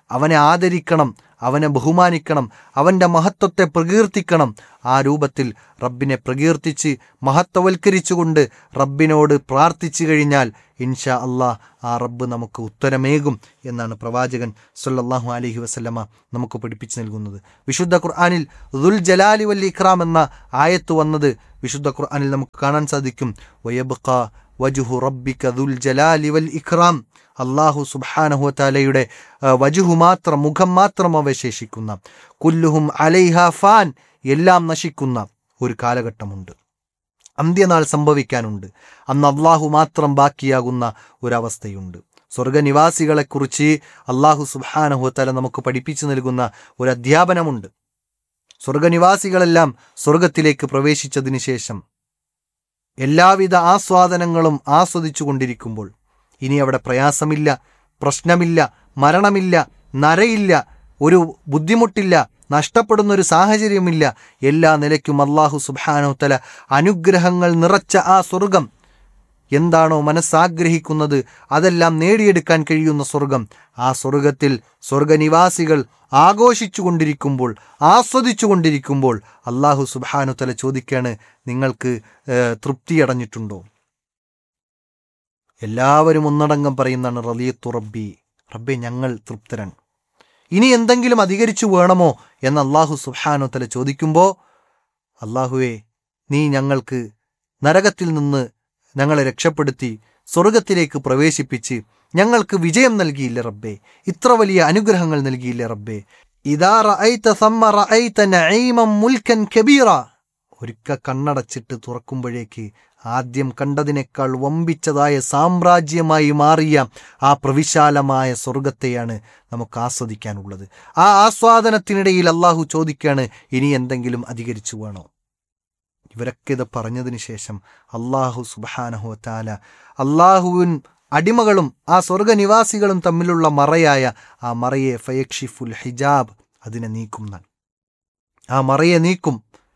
അവനെ ആദരിക്കണം അവനെ ബഹുമാനിക്കണം അവൻ്റെ മഹത്വത്തെ പ്രകീർത്തിക്കണം ആ രൂപത്തിൽ റബ്ബിനെ പ്രകീർത്തിച്ച് മഹത്വവൽക്കരിച്ചുകൊണ്ട് റബ്ബിനോട് പ്രാർത്ഥിച്ചു കഴിഞ്ഞാൽ ഇൻഷാ അള്ളാഹ് ആ റബ്ബ് നമുക്ക് ഉത്തരമേകും എന്നാണ് പ്രവാചകൻ സല്ലല്ലാഹു അലൈഹി വസല്ലമ നമുക്ക് പഠിപ്പിച്ചു നൽകുന്നത് വിശുദ്ധ ഖുർആനിൽ ദുൽ ജലാലി വൽ ഇക്രാം എന്ന ആയത്ത് വന്നത് വിശുദ്ധ ഖുർആനിൽ നമുക്ക് കാണാൻ സാധിക്കും വയബ്ഖ വജുഹു റബ്ബിക ദുൽ ജലാലി വൽ ഇക്രാം അള്ളാഹു സുബാനഹുത്താലയുടെ വജുഹു മാത്രം മുഖം മാത്രം അവശേഷിക്കുന്ന കുല്ലുഹും അലൈഹ ഫാൻ എല്ലാം നശിക്കുന്ന ഒരു കാലഘട്ടമുണ്ട് അന്ത്യനാൾ സംഭവിക്കാനുണ്ട് അന്ന് അള്ളാഹു മാത്രം ബാക്കിയാകുന്ന ഒരവസ്ഥയുണ്ട് സ്വർഗനിവാസികളെക്കുറിച്ച് അള്ളാഹു സുബാനഹുത്തല നമുക്ക് പഠിപ്പിച്ചു നൽകുന്ന ഒരു അധ്യാപനമുണ്ട് സ്വർഗനിവാസികളെല്ലാം സ്വർഗത്തിലേക്ക് പ്രവേശിച്ചതിന് ശേഷം എല്ലാവിധ ആസ്വാദനങ്ങളും ആസ്വദിച്ചു കൊണ്ടിരിക്കുമ്പോൾ ഇനി അവിടെ പ്രയാസമില്ല പ്രശ്നമില്ല മരണമില്ല നരയില്ല ഒരു ബുദ്ധിമുട്ടില്ല നഷ്ടപ്പെടുന്ന ഒരു സാഹചര്യമില്ല എല്ലാ നിലയ്ക്കും അള്ളാഹു സുബാനോത്തല അനുഗ്രഹങ്ങൾ നിറച്ച ആ സ്വർഗം എന്താണോ മനസ്സാഗ്രഹിക്കുന്നത് അതെല്ലാം നേടിയെടുക്കാൻ കഴിയുന്ന സ്വർഗം ആ സ്വർഗത്തിൽ സ്വർഗനിവാസികൾ ആഘോഷിച്ചു കൊണ്ടിരിക്കുമ്പോൾ ആസ്വദിച്ചു കൊണ്ടിരിക്കുമ്പോൾ അള്ളാഹു സുബാനുത്തല ചോദിക്കാണ് നിങ്ങൾക്ക് ഏഹ്, തൃപ്തിയടഞ്ഞിട്ടുണ്ടോ എല്ലാവരും ഒന്നടങ്കം പറയുന്നതാണ് റലിയത്തു റബ്ബി റബ്ബെ ഞങ്ങൾ തൃപ്തരാണ് ഇനി എന്തെങ്കിലും അധികരിച്ചു വേണമോ എന്ന് അള്ളാഹു സുബാനുത്തല ചോദിക്കുമ്പോൾ അള്ളാഹുവെ നീ ഞങ്ങൾക്ക് നരകത്തിൽ നിന്ന് ഞങ്ങളെ രക്ഷപ്പെടുത്തി സ്വർഗത്തിലേക്ക് പ്രവേശിപ്പിച്ച് ഞങ്ങൾക്ക് വിജയം നൽകിയില്ല റബ്ബേ ഇത്ര വലിയ അനുഗ്രഹങ്ങൾ നൽകിയില്ല റബ്ബേ ഇതാ റഅയ്ത സമ്മ റഅയ്ത നഈമം മുൽക്കൻ കബീറ ഒരിക്ക കണ്ണടച്ചിട്ട് തുറക്കുമ്പോഴേക്ക് ആദ്യം കണ്ടതിനേക്കാൾ വമ്പിച്ചതായ സാമ്രാജ്യമായി മാറിയ ആ പ്രവിശാലമായ സ്വർഗത്തെയാണ് നമുക്ക് ആസ്വദിക്കാനുള്ളത് ആ ആസ്വാദനത്തിനിടയിൽ അള്ളാഹു ചോദിക്കാണ് ഇനി എന്തെങ്കിലും അധികരിച്ചു വേണോ ഇവരൊക്കെ ഇത് പറഞ്ഞതിന് ശേഷം അള്ളാഹു സുബാനഹു താല അള്ളാഹുവിൻ അടിമകളും ആ സ്വർഗനിവാസികളും തമ്മിലുള്ള മറയായ ആ മറയെ ഫയക്ഷിഫുൽ ഹിജാബ് അതിനെ നീക്കും എന്നാണ് ആ മറയെ നീക്കും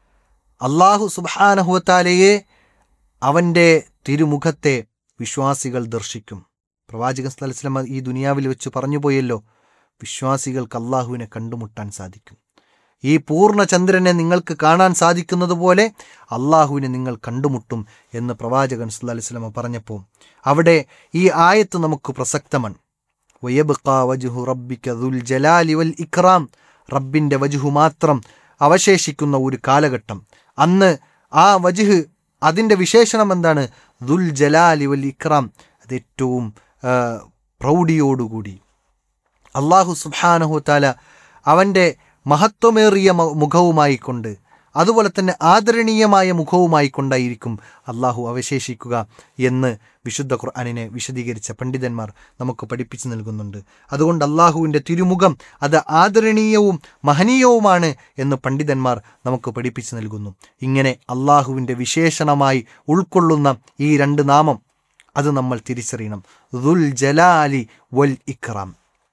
അള്ളാഹു സുബാനഹുവത്താലയെ അവൻ്റെ തിരുമുഖത്തെ വിശ്വാസികൾ ദർശിക്കും പ്രവാചകൻ സ്ഥലസ്ലമ ഈ ദുനിയാവിൽ വെച്ച് പറഞ്ഞു പോയല്ലോ വിശ്വാസികൾക്ക് അള്ളാഹുവിനെ കണ്ടുമുട്ടാൻ സാധിക്കും ഈ പൂർണ്ണ ചന്ദ്രനെ നിങ്ങൾക്ക് കാണാൻ സാധിക്കുന്നത് പോലെ അള്ളാഹുവിനെ നിങ്ങൾ കണ്ടുമുട്ടും എന്ന് പ്രവാചകൻ സല്ലല്ലാഹു അലൈഹി വസല്ലമ പറഞ്ഞപ്പോൾ അവിടെ ഈ ആയത്ത് നമുക്ക് പ്രസക്തമാണ് വയബ്ഖാ വജ്ഹു റബ്ബിക ദുൽ ജലാലി വൽ ഇക്റാം റബ്ബിൻ്റെ വജുഹു മാത്രം അവശേഷിക്കുന്ന ഒരു കാലഘട്ടം അന്ന് ആ വജുഹ് അതിൻ്റെ വിശേഷണം എന്താണ് ദുൽ ജലാലി വൽ ഇക്റാം അത് ഏറ്റവും ആ, പ്രൗഢിയോടുകൂടി അള്ളാഹു സുബ്ഹാനഹു താല അവൻ്റെ മഹത്വമേറിയ മ- മുഖവുമായിക്കൊണ്ട് അതുപോലെ തന്നെ ആദരണീയമായ മുഖവുമായി കൊണ്ടായിരിക്കും അള്ളാഹു അവശേഷിക്കുക എന്ന് വിശുദ്ധ ഖുർആാനിനെ വിശദീകരിച്ച പണ്ഡിതന്മാർ നമുക്ക് പഠിപ്പിച്ചു നൽകുന്നുണ്ട് അതുകൊണ്ട് അള്ളാഹുവിൻ്റെ തിരുമുഖം അത് ആദരണീയവും മഹനീയവുമാണ് എന്ന് പണ്ഡിതന്മാർ നമുക്ക് പഠിപ്പിച്ചു നൽകുന്നു ഇങ്ങനെ അള്ളാഹുവിൻ്റെ വിശേഷണമായി ഉൾക്കൊള്ളുന്ന ഈ രണ്ട് നാമം അത് നമ്മൾ തിരിച്ചറിയണം ദുൽ ജലാലി വൽ ഇക്റാം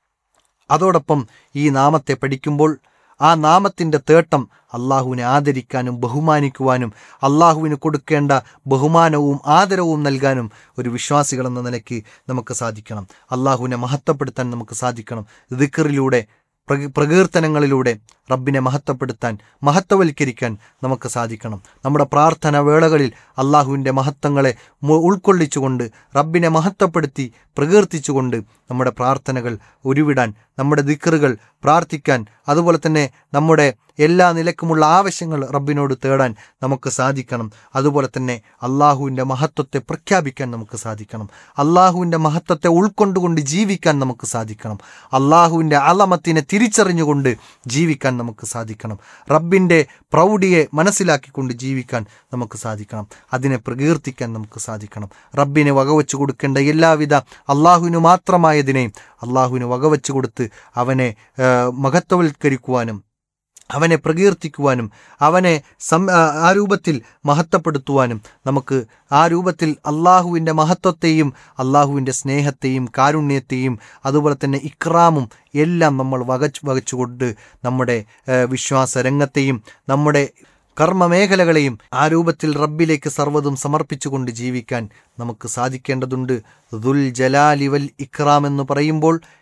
അതോടൊപ്പം ഈ നാമത്തെ പഠിക്കുമ്പോൾ ആ നാമത്തിൻ്റെ തേട്ടം അള്ളാഹുവിനെ ആദരിക്കാനും ബഹുമാനിക്കുവാനും അള്ളാഹുവിന് കൊടുക്കേണ്ട ബഹുമാനവും ആദരവും നൽകാനും ഒരു വിശ്വാസികൾ എന്ന നിലയ്ക്ക് നമുക്ക് സാധിക്കണം അള്ളാഹുവിനെ മഹത്വപ്പെടുത്താൻ നമുക്ക് സാധിക്കണം ദിക്കറിലൂടെ പ്രക പ്രകീർത്തനങ്ങളിലൂടെ റബ്ബിനെ മഹത്വപ്പെടുത്താൻ മഹത്വവൽക്കരിക്കാൻ നമുക്ക് സാധിക്കണം നമ്മുടെ പ്രാർത്ഥന വേളകളിൽ അള്ളാഹുവിൻ്റെ മഹത്വങ്ങളെ മു- ഉൾക്കൊള്ളിച്ചുകൊണ്ട് റബ്ബിനെ മഹത്വപ്പെടുത്തി പ്രകീർത്തിച്ചുകൊണ്ട് നമ്മുടെ പ്രാർത്ഥനകൾ ഉരുവിടാൻ നമ്മുടെ ദിക്കറുകൾ പ്രാർത്ഥിക്കാൻ അതുപോലെ തന്നെ നമ്മുടെ എല്ലാ നിലക്കുമുള്ള ആവശ്യങ്ങൾ റബ്ബിനോട് തേടാൻ നമുക്ക് സാധിക്കണം അതുപോലെ തന്നെ അള്ളാഹുവിൻ്റെ മഹത്വത്തെ പ്രഖ്യാപിക്കാൻ നമുക്ക് സാധിക്കണം അള്ളാഹുവിൻ്റെ മഹത്വത്തെ ഉൾക്കൊണ്ടുകൊണ്ട് ജീവിക്കാൻ നമുക്ക് സാധിക്കണം അള്ളാഹുവിൻ്റെ അലമത്തിനെ തിരിച്ചറിഞ്ഞുകൊണ്ട് ജീവിക്കാൻ നമുക്ക് സാധിക്കണം റബ്ബിൻ്റെ പ്രൗഢിയെ മനസ്സിലാക്കിക്കൊണ്ട് ജീവിക്കാൻ നമുക്ക് സാധിക്കണം അതിനെ പ്രകീർത്തിക്കാൻ നമുക്ക് സാധിക്കണം റബ്ബിനെ വകവെച്ചു കൊടുക്കേണ്ട എല്ലാവിധ അള്ളാഹുവിന് മാത്രമായതിനെയും അള്ളാഹുവിന് വകവെച്ചു കൊടുത്ത് അവനെ ആ, മഹത്വവൽക്കരിക്കുവാനും അവനെ പ്രകീർത്തിക്കുവാനും അവനെ സം ആ ആ രൂപത്തിൽ മഹത്വപ്പെടുത്തുവാനും നമുക്ക് ആ രൂപത്തിൽ അള്ളാഹുവിൻ്റെ മഹത്വത്തെയും അള്ളാഹുവിൻ്റെ സ്നേഹത്തെയും കാരുണ്യത്തെയും അതുപോലെ തന്നെ ഇക്രാമും എല്ലാം നമ്മൾ വകച്ച് വകച്ചുകൊണ്ട് നമ്മുടെ ആ, വിശ്വാസ രംഗത്തെയും നമ്മുടെ കർമ്മമേഖലകളെയും ആ രൂപത്തിൽ റബ്ബിലേക്ക് സർവ്വതും സമർപ്പിച്ചുകൊണ്ട് ജീവിക്കാൻ നമുക്ക് സാധിക്കേണ്ടതുണ്ട് ദുൽ ജലാലി വൽ ഇക്രാം എന്ന് പറയുമ്പോൾ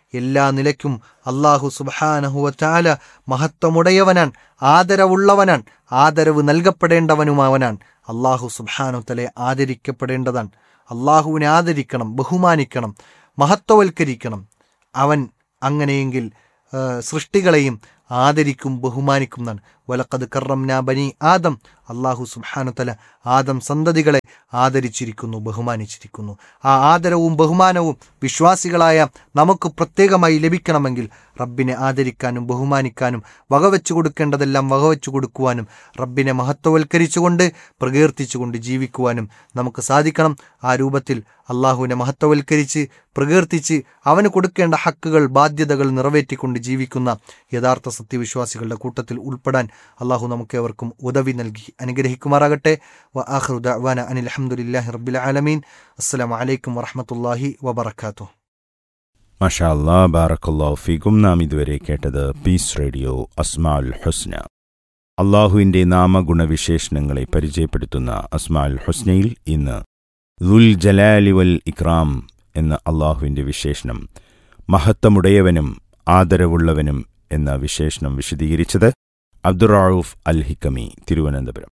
എല്ലാ നിലയ്ക്കും അള്ളാഹു സുബാനഹുവറ്റാല മഹത്വമുടയവനാൻ ആദരവുള്ളവനാൻ ആദരവ് നൽകപ്പെടേണ്ടവനുമാവനാൻ അള്ളാഹു സുബാനുത്തലെ ആദരിക്കപ്പെടേണ്ടതാണ് അള്ളാഹുവിനെ ആദരിക്കണം ബഹുമാനിക്കണം മഹത്വവൽക്കരിക്കണം അവൻ അങ്ങനെയെങ്കിൽ ആ, സൃഷ്ടികളെയും ആദരിക്കും ബഹുമാനിക്കും എന്നാണ് വലക്കത് കറംന ബനി ആദം അള്ളാഹു സുബാനുത്തല ആദം സന്തതികളെ ആദരിച്ചിരിക്കുന്നു ബഹുമാനിച്ചിരിക്കുന്നു ആ ആദരവും ബഹുമാനവും വിശ്വാസികളായ നമുക്ക് പ്രത്യേകമായി ലഭിക്കണമെങ്കിൽ റബ്ബിനെ ആദരിക്കാനും ബഹുമാനിക്കാനും വകവെച്ചു കൊടുക്കേണ്ടതെല്ലാം വകവെച്ചു കൊടുക്കുവാനും റബ്ബിനെ മഹത്വവൽക്കരിച്ചുകൊണ്ട് പ്രകീർത്തിച്ചുകൊണ്ട് ജീവിക്കുവാനും നമുക്ക് സാധിക്കണം ആ രൂപത്തിൽ അള്ളാഹുവിനെ മഹത്വവൽക്കരിച്ച് പ്രകീർത്തിച്ച് അവന് കൊടുക്കേണ്ട ഹക്കുകൾ ബാധ്യതകൾ നിറവേറ്റിക്കൊണ്ട് ജീവിക്കുന്ന യഥാർത്ഥ സത്യവിശ്വാസികളുടെ കൂട്ടത്തിൽ ഉൾപ്പെടാൻ അള്ളാഹു നമുക്കേവർക്കും ഉദവി നൽകി അനുഗ്രഹിക്കുമാറാകട്ടെ വ ആഖിറു ദഅ്വാന അനിൽ അൽഹംദുലില്ലാഹി റബ്ബിൽ ആലമീൻ അസ്സലാമു അലൈക്കും വറഹ്മത്തുള്ളാഹി വബറകാതുഹു മഷാ അല്ലാ ബാറക്കല്ലാഹു ഫീക്കും നാം ഇതുവരെ കേട്ടത് പീസ് റേഡിയോ അസ്മാൽ ഹുസ്ന അള്ളാഹുവിൻ്റെ നാമഗുണവിശേഷണങ്ങളെ പരിചയപ്പെടുത്തുന്ന അസ്മാൽ ഹുസ്നയിൽ ഇന്ന് ദുൽ ജലാലി വൽ ഇക്രാം എന്ന അള്ളാഹുവിൻ്റെ വിശേഷണം മഹത്വമുടയവനും ആദരവുള്ളവനും എന്ന വിശേഷണം വിശദീകരിച്ചത് അബ്ദുറാഊഫ് അൽ ഹിക്കമി തിരുവനന്തപുരം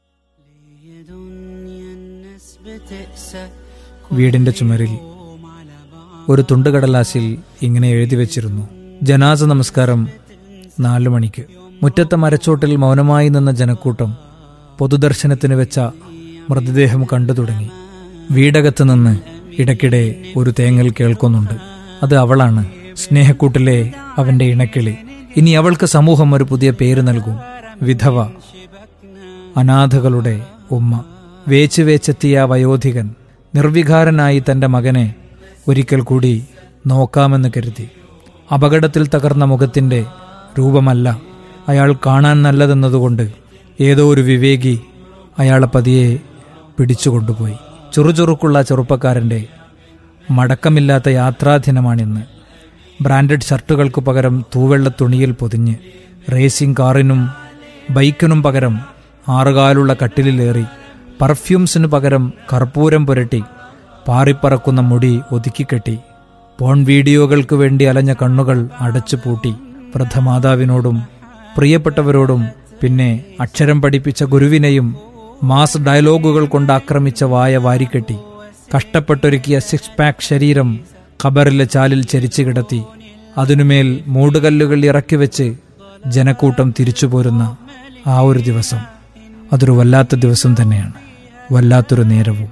വീടിന്റെ ചുമരിൽ ഒരു തുണ്ടുകടലാസിൽ ഇങ്ങനെ എഴുതി വച്ചിരുന്നു ജനാസ നമസ്കാരം നാലു മണിക്ക് മുറ്റത്തെ മരച്ചോട്ടിൽ മൗനമായി നിന്ന ജനക്കൂട്ടം പൊതുദർശനത്തിന് വെച്ച മൃതദേഹം കണ്ടു തുടങ്ങി വീടകത്ത് നിന്ന് ഇടയ്ക്കിടെ ഒരു തേങ്ങൽ കേൾക്കുന്നുണ്ട് അത് അവളാണ് സ്നേഹക്കൂട്ടിലെ അവന്റെ ഇണക്കിളി ഇനി അവൾക്ക് സമൂഹം ഒരു പുതിയ പേര് നൽകും വിധവ അനാഥകളുടെ ഉമ്മ വേച്ച് വേച്ചെത്തിയ ആ വയോധികൻ നിർവികാരനായി തന്റെ മകനെ ഒരിക്കൽ കൂടി നോക്കാമെന്ന് കരുതി അപകടത്തിൽ തകർന്ന മുഖത്തിന്റെ രൂപമല്ല അയാൾ കാണാൻ നല്ലതെന്നതുകൊണ്ട് ഏതോ ഒരു വിവേകി അയാളെ പതിയെ പിടിച്ചുകൊണ്ടുപോയി ചുറുചുറുക്കുള്ള ചെറുപ്പക്കാരന്റെ മടക്കമില്ലാത്ത യാത്രാദിനമാണിന്ന് ബ്രാൻഡഡ് ഷർട്ടുകൾക്ക് പകരം തൂവെള്ള തുണിയിൽ പൊതിഞ്ഞ് റേസിംഗ് കാറിനും ബൈക്കിനും പകരം ആറുകാലുള്ള കട്ടിലിലേറി പർഫ്യൂംസിനു പകരം കർപ്പൂരം പുരട്ടി പാറിപ്പറക്കുന്ന മുടി ഒതുക്കിക്കെട്ടി പോൺ വീഡിയോകൾക്ക് വേണ്ടി അലഞ്ഞ കണ്ണുകൾ അടച്ചു പൂട്ടി വൃദ്ധമാതാവിനോടും പ്രിയപ്പെട്ടവരോടും പിന്നെ അക്ഷരം പഠിപ്പിച്ച ഗുരുവിനെയും മാസ് ഡയലോഗുകൾ കൊണ്ട് ആക്രമിച്ച വായ വാരിക്കെട്ടി കഷ്ടപ്പെട്ടൊരുക്കിയ സിക്സ് പാക്ക് ശരീരം ഖബറിലെ ചാലിൽ ചരിച്ചു കിടത്തി അതിനുമേൽ മൂടുകല്ലുകൾ ഇറക്കി വെച്ച് ജനക്കൂട്ടം തിരിച്ചു പോരുന്ന ആ ഒരു ദിവസം അതൊരു വല്ലാത്ത ദിവസം തന്നെയാണ് വല്ലാത്തൊരു നേരവും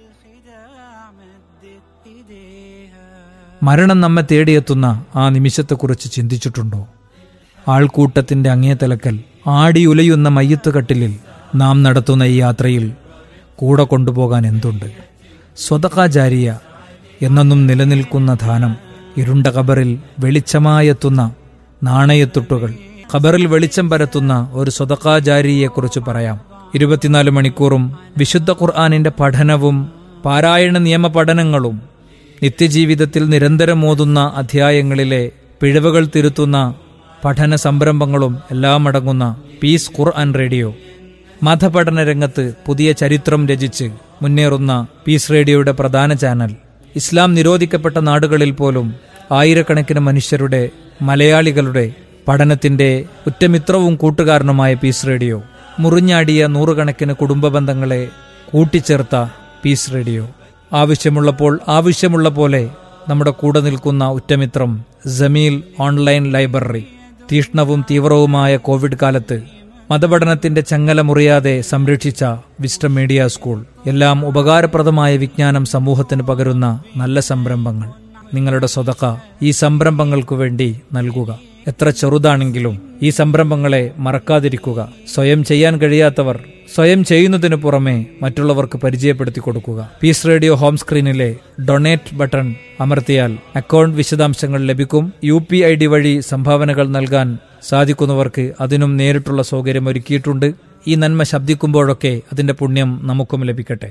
മരണം നമ്മെ തേടിയെത്തുന്ന ആ നിമിഷത്തെക്കുറിച്ച് ചിന്തിച്ചിട്ടുണ്ടോ ആൾക്കൂട്ടത്തിന്റെ അങ്ങേ തലക്കൽ ആടിയുലയുന്ന മയ്യത്തുകട്ടിലിൽ നാം നടത്തുന്ന ഈ യാത്രയിൽ കൂടെ കൊണ്ടുപോകാൻ എന്തുണ്ട് സ്വതകാചാരിയ എന്നെന്നും നിലനിൽക്കുന്ന ധാനം ഇരുണ്ട കബറിൽ വെളിച്ചമായെത്തുന്ന നാണയത്തുട്ടുകൾ ഖബറിൽ വെളിച്ചം പരത്തുന്ന ഒരു സ്വതകാചാരിയെക്കുറിച്ച് പറയാം ഇരുപത്തിനാല് മണിക്കൂറും വിശുദ്ധ ഖുർആാനിന്റെ പഠനവും പാരായണ നിയമ പഠനങ്ങളും നിത്യജീവിതത്തിൽ നിരന്തരം ഓതുന്ന അധ്യായങ്ങളിലെ പിഴവുകൾ തിരുത്തുന്ന പഠന സംരംഭങ്ങളും എല്ലാം അടങ്ങുന്ന പീസ് ഖുർആൻ റേഡിയോ മതപഠന രംഗത്ത് പുതിയ ചരിത്രം രചിച്ച് മുന്നേറുന്ന പീസ് റേഡിയോയുടെ പ്രധാന ചാനൽ ഇസ്ലാം നിരോധിക്കപ്പെട്ട നാടുകളിൽ പോലും ആയിരക്കണക്കിന് മനുഷ്യരുടെ മലയാളികളുടെ പഠനത്തിന്റെ ഉറ്റമിത്രവും കൂട്ടുകാരനുമായ പീസ് റേഡിയോ മുറിഞ്ഞാടിയ നൂറുകണക്കിന് കുടുംബ ബന്ധങ്ങളെ കൂട്ടിച്ചേർത്ത പീസ് റേഡിയോ ആവശ്യമുള്ളപ്പോൾ ആവശ്യമുള്ള പോലെ നമ്മുടെ കൂടെ നിൽക്കുന്ന ഉറ്റമിത്രം ജമീൽ ഓൺലൈൻ ലൈബ്രറി തീഷ്ണവും തീവ്രവുമായ കോവിഡ് കാലത്ത് മതപഠനത്തിന്റെ ചങ്ങല മുറിയാതെ സംരക്ഷിച്ച വിസ്റ്റം മീഡിയ സ്കൂൾ എല്ലാം ഉപകാരപ്രദമായ വിജ്ഞാനം സമൂഹത്തിന് പകരുന്ന നല്ല സംരംഭങ്ങൾ നിങ്ങളുടെ സ്വതക്ക ഈ സംരംഭങ്ങൾക്കു വേണ്ടി നൽകുക എത്ര ചെറുതാണെങ്കിലും ഈ സംരംഭങ്ങളെ മറക്കാതിരിക്കുക സ്വയം ചെയ്യാൻ കഴിയാത്തവർ സ്വയം ചെയ്യുന്നതിനു പുറമെ മറ്റുള്ളവർക്ക് പരിചയപ്പെടുത്തി കൊടുക്കുക peace radio home screen donate button അമർത്തിയാൽ അക്കൗണ്ട് വിശദാംശങ്ങൾ ലഭിക്കും യു പി ഐ ഡി വഴി സംഭാവനകൾ നൽകാൻ സാധിക്കുന്നവർക്ക് അതിനും നേരിട്ടുള്ള സൗകര്യം ഒരുക്കിയിട്ടുണ്ട് ഈ നന്മ ശബ്ദിക്കുമ്പോഴൊക്കെ അതിന്റെ പുണ്യം നമുക്കും ലഭിക്കട്ടെ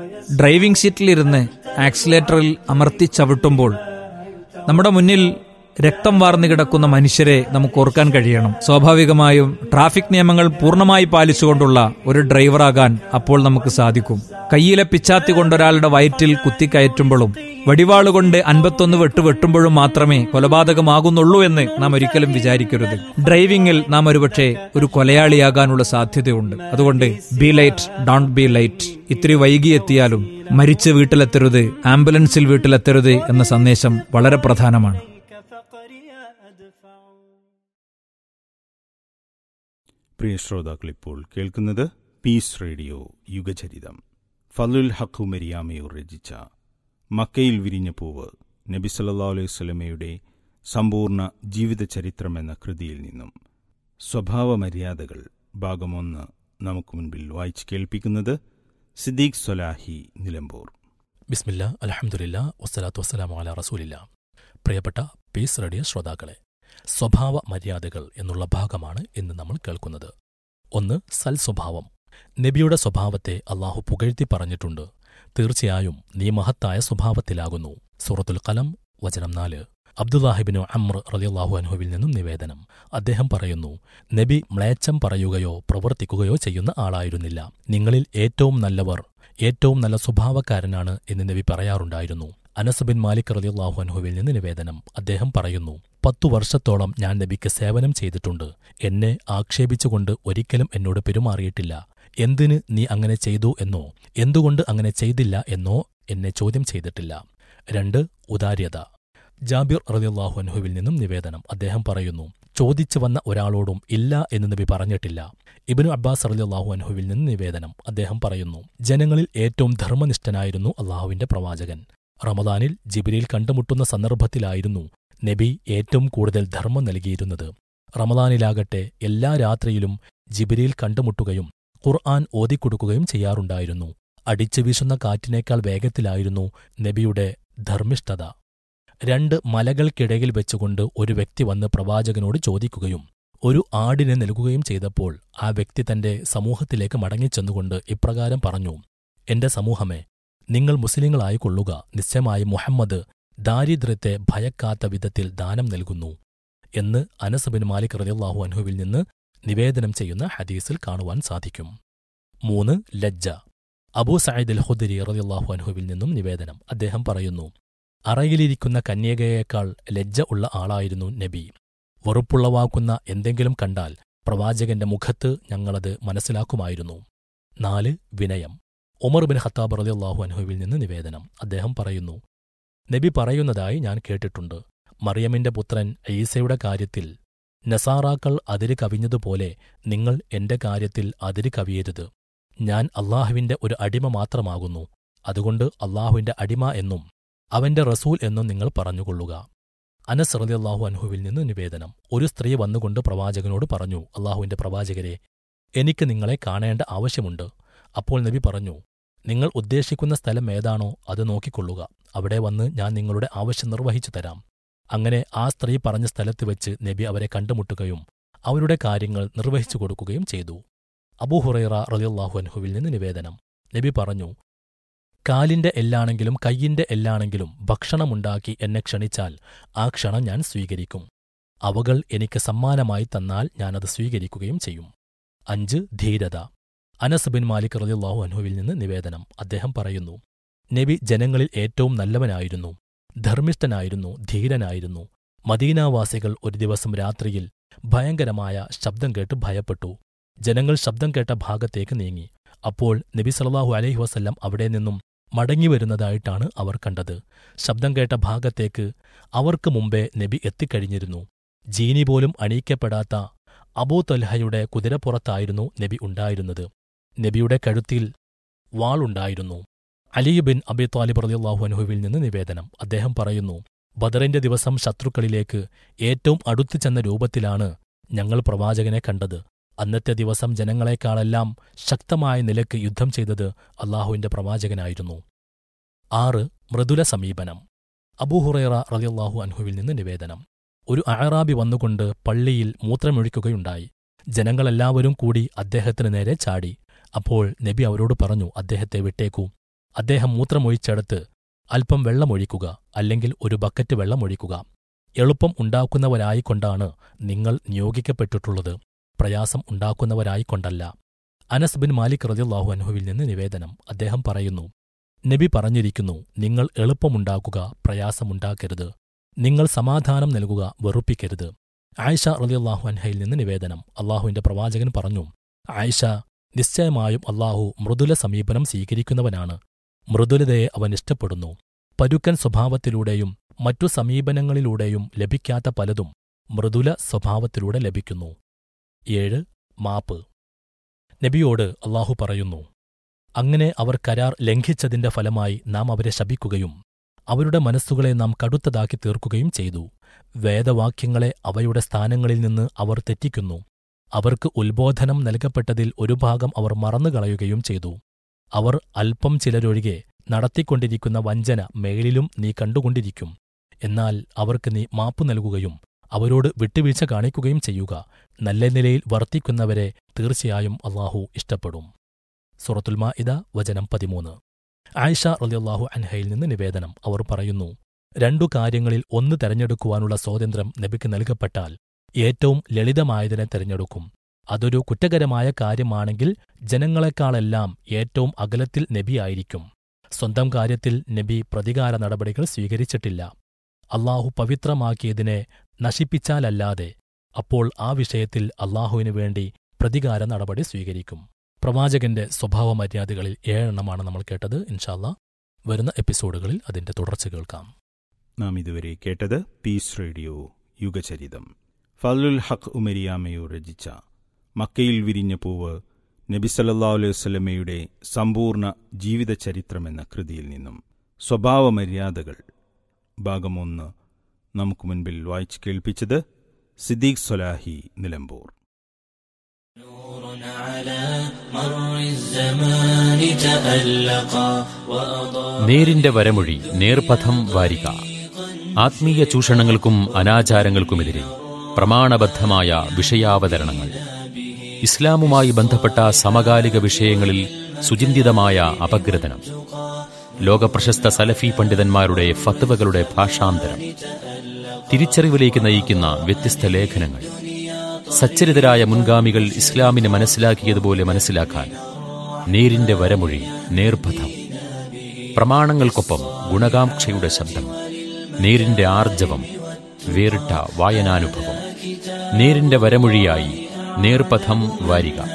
ഡ്രൈവിംഗ് സീറ്റിലിരുന്ന് ആക്സിലേറ്ററിൽ അമർത്തി ചവിട്ടുമ്പോൾ നമ്മുടെ മുന്നിൽ രക്തം വാർന്നു കിടക്കുന്ന മനുഷ്യരെ നമുക്ക് ഓർക്കാൻ കഴിയണം സ്വാഭാവികമായും ട്രാഫിക് നിയമങ്ങൾ പൂർണ്ണമായി പാലിച്ചുകൊണ്ടുള്ള ഒരു ഡ്രൈവറാകാൻ അപ്പോൾ നമുക്ക് സാധിക്കും കയ്യിലെ പിച്ചാത്തി കൊണ്ടൊരാളുടെ വയറ്റിൽ കുത്തിക്കയറ്റുമ്പോഴും വടിവാളുകൊണ്ട് അൻപത്തൊന്ന് വെട്ട് വെട്ടുമ്പോഴും മാത്രമേ കൊലപാതകമാകുന്നുള്ളൂ എന്ന് നാം ഒരിക്കലും വിചാരിക്കരുത് ഡ്രൈവിംഗിൽ നാം ഒരുപക്ഷെ ഒരു കൊലയാളിയാകാനുള്ള സാധ്യതയുണ്ട് അതുകൊണ്ട് be late don't be late ഇത്തിരി വൈകിയെത്തിയാലും മരിച്ച് വീട്ടിലെത്തരുത് ആംബുലൻസിൽ വീട്ടിലെത്തരുത് എന്ന സന്ദേശം വളരെ പ്രധാനമാണ് പ്രിയ ശ്രോതാക്കൾ ഇപ്പോൾ കേൾക്കുന്നത് പീസ് റേഡിയോ യുഗചരിതം ഫലുൽ ഹഖു മരിയാമയൂർ രചിച്ച മക്കയിൽ വിരിഞ്ഞ പൂവ് നബി സല്ലാ അലൈഹി സ്വലമയുടെ സമ്പൂർണ്ണ ജീവിതചരിത്രം എന്ന കൃതിയിൽ നിന്നും സ്വഭാവ മര്യാദകൾ ഭാഗമൊന്ന് നമുക്ക് മുൻപിൽ വായിച്ചു കേൾപ്പിക്കുന്നത് സിദ്ദീഖ് സൊലാഹി നിലമ്പൂർ ബിസ്മില്ല അലഹമുല്ല വസ്സലാത്തു വസ്സലാമു അല റസൂലില്ല പ്രിയപ്പെട്ട പീസ് റേഡിയോ ശ്രോതാക്കളെ സ്വഭാവ മര്യാദകൾ എന്നുള്ള ഭാഗമാണ് ഇന്ന് നമ്മൾ കേൾക്കുന്നത് ഒന്ന് സൽ സ്വഭാവം നബിയുടെ സ്വഭാവത്തെ അള്ളാഹു പുകഴ്ത്തി പറഞ്ഞിട്ടുണ്ട് തീർച്ചയായും നീ മഹത്തായ സ്വഭാവത്തിലാകുന്നു സൂറത്തുൽ കലം വചനം നാല് അബ്ദുല്ലാഹിബിനു അമ്ര റലിയല്ലാഹു അൻഹുവിൽ നിന്നും നിവേദനം അദ്ദേഹം പറയുന്നു നബി മ്ലേച്ഛം പറയുകയോ പ്രവർത്തിക്കുകയോ ചെയ്യുന്ന ആളായിരുന്നില്ല നിങ്ങളിൽ ഏറ്റവും നല്ലവർ ഏറ്റവും നല്ല സ്വഭാവക്കാരനാണ് എന്ന് നബി പറയാറുണ്ടായിരുന്നു അനസ് ബിൻ മാലിക് റലിയല്ലാഹു അൻഹുവിൽ നിന്ന് നിവേദനം അദ്ദേഹം പറയുന്നു പത്തു വർഷത്തോളം ഞാൻ നബിക്ക് സേവനം ചെയ്തിട്ടുണ്ട് എന്നെ ആക്ഷേപിച്ചുകൊണ്ട് ഒരിക്കലും എന്നോട് പെരുമാറിയിട്ടില്ല എന്തിന് നീ അങ്ങനെ ചെയ്തു എന്നോ എന്തുകൊണ്ട് അങ്ങനെ ചെയ്തില്ല എന്നോ എന്നെ ചോദ്യം ചെയ്തിട്ടില്ല രണ്ട് ഉദാര്യത ജാബിർ റളിയല്ലാഹു അൻഹുവിൽ നിന്നും നിവേദനം അദ്ദേഹം പറയുന്നു ചോദിച്ചു വന്ന ഒരാളോടും ഇല്ല എന്ന് നബി പറഞ്ഞിട്ടില്ല ഇബിനു അബ്ബാസ് റളിയല്ലാഹു അൻഹുവിൽ നിന്ന് നിവേദനം അദ്ദേഹം പറയുന്നു ജനങ്ങളിൽ ഏറ്റവും ധർമ്മനിഷ്ഠനായിരുന്നു അള്ളാഹുവിന്റെ പ്രവാചകൻ റമദാനിൽ ജിബിരിയിൽ കണ്ടുമുട്ടുന്ന സന്ദർഭത്തിലായിരുന്നു നബി ഏറ്റവും കൂടുതൽ ധർമ്മം നൽകിയിരുന്നത് റമദാനിലാകട്ടെ എല്ലാ രാത്രിയിലും ജിബിരിയിൽ കണ്ടുമുട്ടുകയും ഖുർആൻ ഓതിക്കൊടുക്കുകയും ചെയ്യാറുണ്ടായിരുന്നു അടിച്ചു വീശുന്ന കാറ്റിനേക്കാൾ വേഗത്തിലായിരുന്നു നബിയുടെ ധർമ്മിഷ്ഠത രണ്ട് മലകൾക്കിടയിൽ വെച്ചുകൊണ്ട് ഒരു വ്യക്തി വന്ന് പ്രവാചകനോട് ചോദിക്കുകയും ഒരു ആടിനെ നൽകുകയും ചെയ്തപ്പോൾ ആ വ്യക്തി തന്റെ സമൂഹത്തിലേക്ക് മടങ്ങിച്ചെന്നുകൊണ്ട് ഇപ്രകാരം പറഞ്ഞു എന്റെ സമൂഹമേ നിങ്ങൾ മുസ്ലിങ്ങളായി കൊള്ളുക നിശ്ചയമായി മുഹമ്മദ് ദാരിദ്ര്യത്തെ ഭയക്കാത്ത വിധത്തിൽ ദാനം നൽകുന്നു എന്ന് അനസ് ബിൻ മാലിക് റളിയല്ലാഹു അൻഹുവിൽ നിന്ന് നിവേദനം ചെയ്യുന്ന ഹദീസിൽ കാണുവാൻ സാധിക്കും മൂന്ന് ലജ്ജ അബൂ സയ്യിദ് അൽ ഖുദരി റളിയല്ലാഹു അൻഹുവിൽ നിന്നും നിവേദനം അദ്ദേഹം പറയുന്നു അറയിലിരിക്കുന്ന കന്യകയേക്കാൾ ലജ്ജ ഉള്ള ആളായിരുന്നു നബി വെറുപ്പുളവാക്കുന്ന എന്തെങ്കിലും കണ്ടാൽ പ്രവാചകന്റെ മുഖത്ത് ഞങ്ങളത് മനസ്സിലാക്കുമായിരുന്നു നാല് വിനയം ഉമർ ബിൻ ഖത്താബ് റളിയല്ലാഹു അൻഹുവിൽ നിന്ന് നിവേദനം അദ്ദേഹം പറയുന്നു നബി പറയുന്നതായി ഞാൻ കേട്ടിട്ടുണ്ട് മറിയമിന്റെ പുത്രൻ ഈസയുടെ കാര്യത്തിൽ നസാറാക്കൾ അതിര് കവിഞ്ഞതുപോലെ നിങ്ങൾ എന്റെ കാര്യത്തിൽ അതിര് കവിയരുത് ഞാൻ അള്ളാഹുവിന്റെ ഒരു അടിമ മാത്രമാകുന്നു അതുകൊണ്ട് അള്ളാഹുവിന്റെ അടിമ എന്നും അവന്റെ റസൂൽ എന്നും നിങ്ങൾ പറഞ്ഞുകൊള്ളുക അനസ് റളിയല്ലാഹു അൻഹുവിൽ നിന്ന് നിവേദനം ഒരു സ്ത്രീ വന്നുകൊണ്ട് പ്രവാചകനോട് പറഞ്ഞു അള്ളാഹുവിന്റെ പ്രവാചകരെ എനിക്ക് നിങ്ങളെ കാണേണ്ട ആവശ്യമുണ്ട് അപ്പോൾ നബി പറഞ്ഞു നിങ്ങൾ ഉദ്ദേശിക്കുന്ന സ്ഥലം ഏതാണോ അത് നോക്കിക്കൊള്ളുക അവിടെ വന്ന് ഞാൻ നിങ്ങളുടെ ആവശ്യം നിർവഹിച്ചു തരാം അങ്ങനെ ആ സ്ത്രീ പറഞ്ഞ സ്ഥലത്ത് വെച്ച് നബി അവരെ കണ്ടുമുട്ടുകയും അവരുടെ കാര്യങ്ങൾ നിർവഹിച്ചു കൊടുക്കുകയും ചെയ്തു അബൂഹുറൈറ റളിയല്ലാഹു അൻഹുവിൽ നിന്ന് നിവേദനം നബി പറഞ്ഞു കാലിന്റെ എല്ലാണെങ്കിലും കയ്യിന്റെ എല്ലാണെങ്കിലും ഭക്ഷണമുണ്ടാക്കി എന്നെ ക്ഷണിച്ചാൽ ആ ക്ഷണം ഞാൻ സ്വീകരിക്കും അവകൾ എനിക്ക് സമ്മാനമായി തന്നാൽ ഞാനത് സ്വീകരിക്കുകയും ചെയ്യും അഞ്ച് ധീരത അനസ് ബിൻ മാലിക് റളിയല്ലാഹു അൻഹുവിൽ നിന്ന് നിവേദനം അദ്ദേഹം പറയുന്നു നബി ജനങ്ങളിൽ ഏറ്റവും നല്ലവനായിരുന്നു ധർമ്മിഷ്ഠനായിരുന്നു ധീരനായിരുന്നു മദീനാവാസികൾ ഒരു ദിവസം രാത്രിയിൽ ഭയങ്കരമായ ശബ്ദം കേട്ട് ഭയപ്പെട്ടു ജനങ്ങൾ ശബ്ദം കേട്ട ഭാഗത്തേക്ക് നീങ്ങി അപ്പോൾ നബി സല്ലല്ലാഹു അലൈഹി വസല്ലം അവിടെ നിന്നും മടങ്ങിവരുന്നതായിട്ടാണ് അവർ കണ്ടത് ശബ്ദം കേട്ട ഭാഗത്തേക്ക് അവർക്ക് മുമ്പേ നബി എത്തിക്കഴിഞ്ഞിരുന്നു ജീനി പോലും അണിയിക്കപ്പെടാത്ത അബൂ തൊൽഹയുടെ കുതിരപ്പുറത്തായിരുന്നു നബി ഉണ്ടായിരുന്നത് നബിയുടെ കഴുത്തിൽ വാളുണ്ടായിരുന്നു അലി ബിൻ അബി താലിബ് റളിയല്ലാഹു അൻഹുവിൽ നിന്ന് നിവേദനം അദ്ദേഹം പറയുന്നു ബദറിന്റെ ദിവസം ശത്രുക്കളിലേക്ക് ഏറ്റവും അടുത്തു ചെന്ന രൂപത്തിലാണ് ഞങ്ങൾ പ്രവാചകനെ കണ്ടത് അന്നത്തെ ദിവസം ജനങ്ങളെക്കാളെല്ലാം ശക്തമായ നിലയ്ക്ക് യുദ്ധം ചെയ്തത് അള്ളാഹുവിന്റെ പ്രവാചകനായിരുന്നു ആറ് മൃദുല സമീപനം അബൂഹുറൈറ റളിയല്ലാഹു അൻഹുവിൽ നിന്ന് നിവേദനം ഒരു അഴറാബി വന്നുകൊണ്ട് പള്ളിയിൽ മൂത്രമൊഴിക്കുകയുണ്ടായി ജനങ്ങളെല്ലാവരും കൂടി അദ്ദേഹത്തിന് നേരെ ചാടി അപ്പോൾ നബി അവരോട് പറഞ്ഞു അദ്ദേഹത്തെ വിട്ടേക്കൂ അദ്ദേഹം മൂത്രമൊഴിച്ചെടുത്ത് അല്പം വെള്ളമൊഴിക്കുക അല്ലെങ്കിൽ ഒരു ബക്കറ്റ് വെള്ളമൊഴിക്കുക എളുപ്പം ഉണ്ടാക്കുന്നവരായിക്കൊണ്ടാണ് നിങ്ങൾ നിയോഗിക്കപ്പെട്ടിട്ടുള്ളത് പ്രയാസം ഉണ്ടാക്കുന്നവരായിക്കൊണ്ടല്ല അനസ് ബിൻ മാലിക് റളിയല്ലാഹു അൻഹുവിൽ നിന്ന് നിവേദനം അദ്ദേഹം പറയുന്നു നബി പറഞ്ഞിരിക്കുന്നു നിങ്ങൾ എളുപ്പമുണ്ടാക്കുക പ്രയാസമുണ്ടാക്കരുത് നിങ്ങൾ സമാധാനം നൽകുക വെറുപ്പിക്കരുത് ആയിഷ റളിയല്ലാഹു അൻഹയിൽ നിന്ന് നിവേദനം അള്ളാഹുവിന്റെ പ്രവാചകൻ പറഞ്ഞു ആയിഷ നിശ്ചയമായും അള്ളാഹു മൃദുല സമീപനം സ്വീകരിക്കുന്നവനാണ് മൃദുലതയെ അവൻ ഇഷ്ടപ്പെടുന്നു പരുക്കൻ സ്വഭാവത്തിലൂടെയും മറ്റു സമീപനങ്ങളിലൂടെയും ലഭിക്കാത്ത പലതും മൃദുല സ്വഭാവത്തിലൂടെ ലഭിക്കുന്നു ഏഴ് മാപ്പ് നബിയോട് അള്ളാഹു പറയുന്നു അങ്ങനെ അവർ കരാർ ലംഘിച്ചതിന്റെ ഫലമായി നാം അവരെ ശപിക്കുകയും അവരുടെ മനസ്സുകളെ നാം കടുത്തതാക്കി തീർക്കുകയും ചെയ്തു വേദവാക്യങ്ങളെ അവയുടെ സ്ഥാനങ്ങളിൽ നിന്ന് അവർ തെറ്റിക്കുന്നു അവർക്ക് ഉത്ബോധനം നൽകപ്പെട്ടതിൽ ഒരു ഭാഗം അവർ മറന്നുകളയുകയും ചെയ്തു അവർ അല്പം ചിലരൊഴികെ നടത്തിക്കൊണ്ടിരിക്കുന്ന വഞ്ചന മേലിലും നീ കണ്ടുകൊണ്ടിരിക്കും എന്നാൽ അവർക്ക് നീ മാപ്പു നൽകുകയും അവരോട് വിട്ടുവീഴ്ച കാണിക്കുകയും ചെയ്യുക നല്ല നിലയിൽ വർത്തിക്കുന്നവരെ തീർച്ചയായും അള്ളാഹു ഇഷ്ടപ്പെടും സുറത്തുൽ മാഇദ വചനം പതിമൂന്ന് ആയിഷ റളിയല്ലാഹു അൻഹയിൽ നിന്ന് നിവേദനം അവർ പറയുന്നു രണ്ടു കാര്യങ്ങളിൽ ഒന്ന് തെരഞ്ഞെടുക്കുവാനുള്ള സ്വാതന്ത്ര്യം നബിക്ക് നൽകപ്പെട്ടാൽ ഏറ്റവും ലളിതമായതിനെ തെരഞ്ഞെടുക്കും അതൊരു കുറ്റകരമായ കാര്യമാണെങ്കിൽ ജനങ്ങളെക്കാളെല്ലാം ഏറ്റവും അകലത്തിൽ നബിയായിരിക്കും സ്വന്തം കാര്യത്തിൽ നബി പ്രതികാര നടപടികൾ സ്വീകരിച്ചിട്ടില്ല അള്ളാഹു പവിത്രമാക്കിയതിനെ നശിപ്പിച്ചാലല്ലാതെ അപ്പോൾ ആ വിഷയത്തിൽ അള്ളാഹുവിനു വേണ്ടി പ്രതികാര നടപടി സ്വീകരിക്കും പ്രവാചകന്റെ സ്വഭാവ മര്യാദകളിൽ ഏഴെണ്ണമാണ് നമ്മൾ കേട്ടത് ഇൻഷാല്ല വരുന്ന എപ്പിസോഡുകളിൽ അതിന്റെ തുടർച്ച കേൾക്കാം നാം ഇതുവരെ കേട്ടത് പീസ് റേഡിയോ യുഗചരിതം ഫലുൽ ഹഖ് ഉമരിയാമയോ രചിച്ച മക്കയിൽ വിരിഞ്ഞ പൂവ് നബി സല്ലല്ലാഹു അലൈഹി വസല്ലമയുടെ സമ്പൂർണ്ണ ജീവിത ചരിത്രമെന്ന കൃതിയിൽ നിന്നും സ്വഭാവ മര്യാദകൾ ഭാഗം ഒന്ന് നമുക്ക് മുൻപിൽ വായിച്ചു കേൾപ്പിച്ചത് സിദ്ദീഖ് സൊലാഹി നിലമ്പൂർ നേരിന്റെ വരമൊഴി നേർപഥം വാരിക ആത്മീയ ചൂഷണങ്ങൾക്കും അനാചാരങ്ങൾക്കുമെതിരെ പ്രമാണബദ്ധമായ വിഷയാവതരണങ്ങൾ ഇസ്ലാമുമായി ബന്ധപ്പെട്ട സമകാലിക വിഷയങ്ങളിൽ സുചിന്തിതമായ അപഗ്രഥനം ലോകപ്രശസ്ത സലഫി പണ്ഡിതന്മാരുടെ ഫത്വകളുടെ ഭാഷാന്തരം തിരിച്ചറിവിലേക്ക് നയിക്കുന്ന വ്യത്യസ്ത ലേഖനങ്ങൾ സച്ചരിതരായ മുൻഗാമികൾ ഇസ്ലാമിനെ മനസ്സിലാക്കിയതുപോലെ മനസ്സിലാക്കാൻ നേരിന്റെ വരമൊഴി നേർപഥം പ്രമാണങ്ങൾക്കൊപ്പം ഗുണകാംക്ഷയുടെ ശബ്ദം നേരിന്റെ ആർജവം വേറിട്ട വായനാനുഭവം നേരിന്റെ വരമൊഴിയായി നേർപഥം വാരിക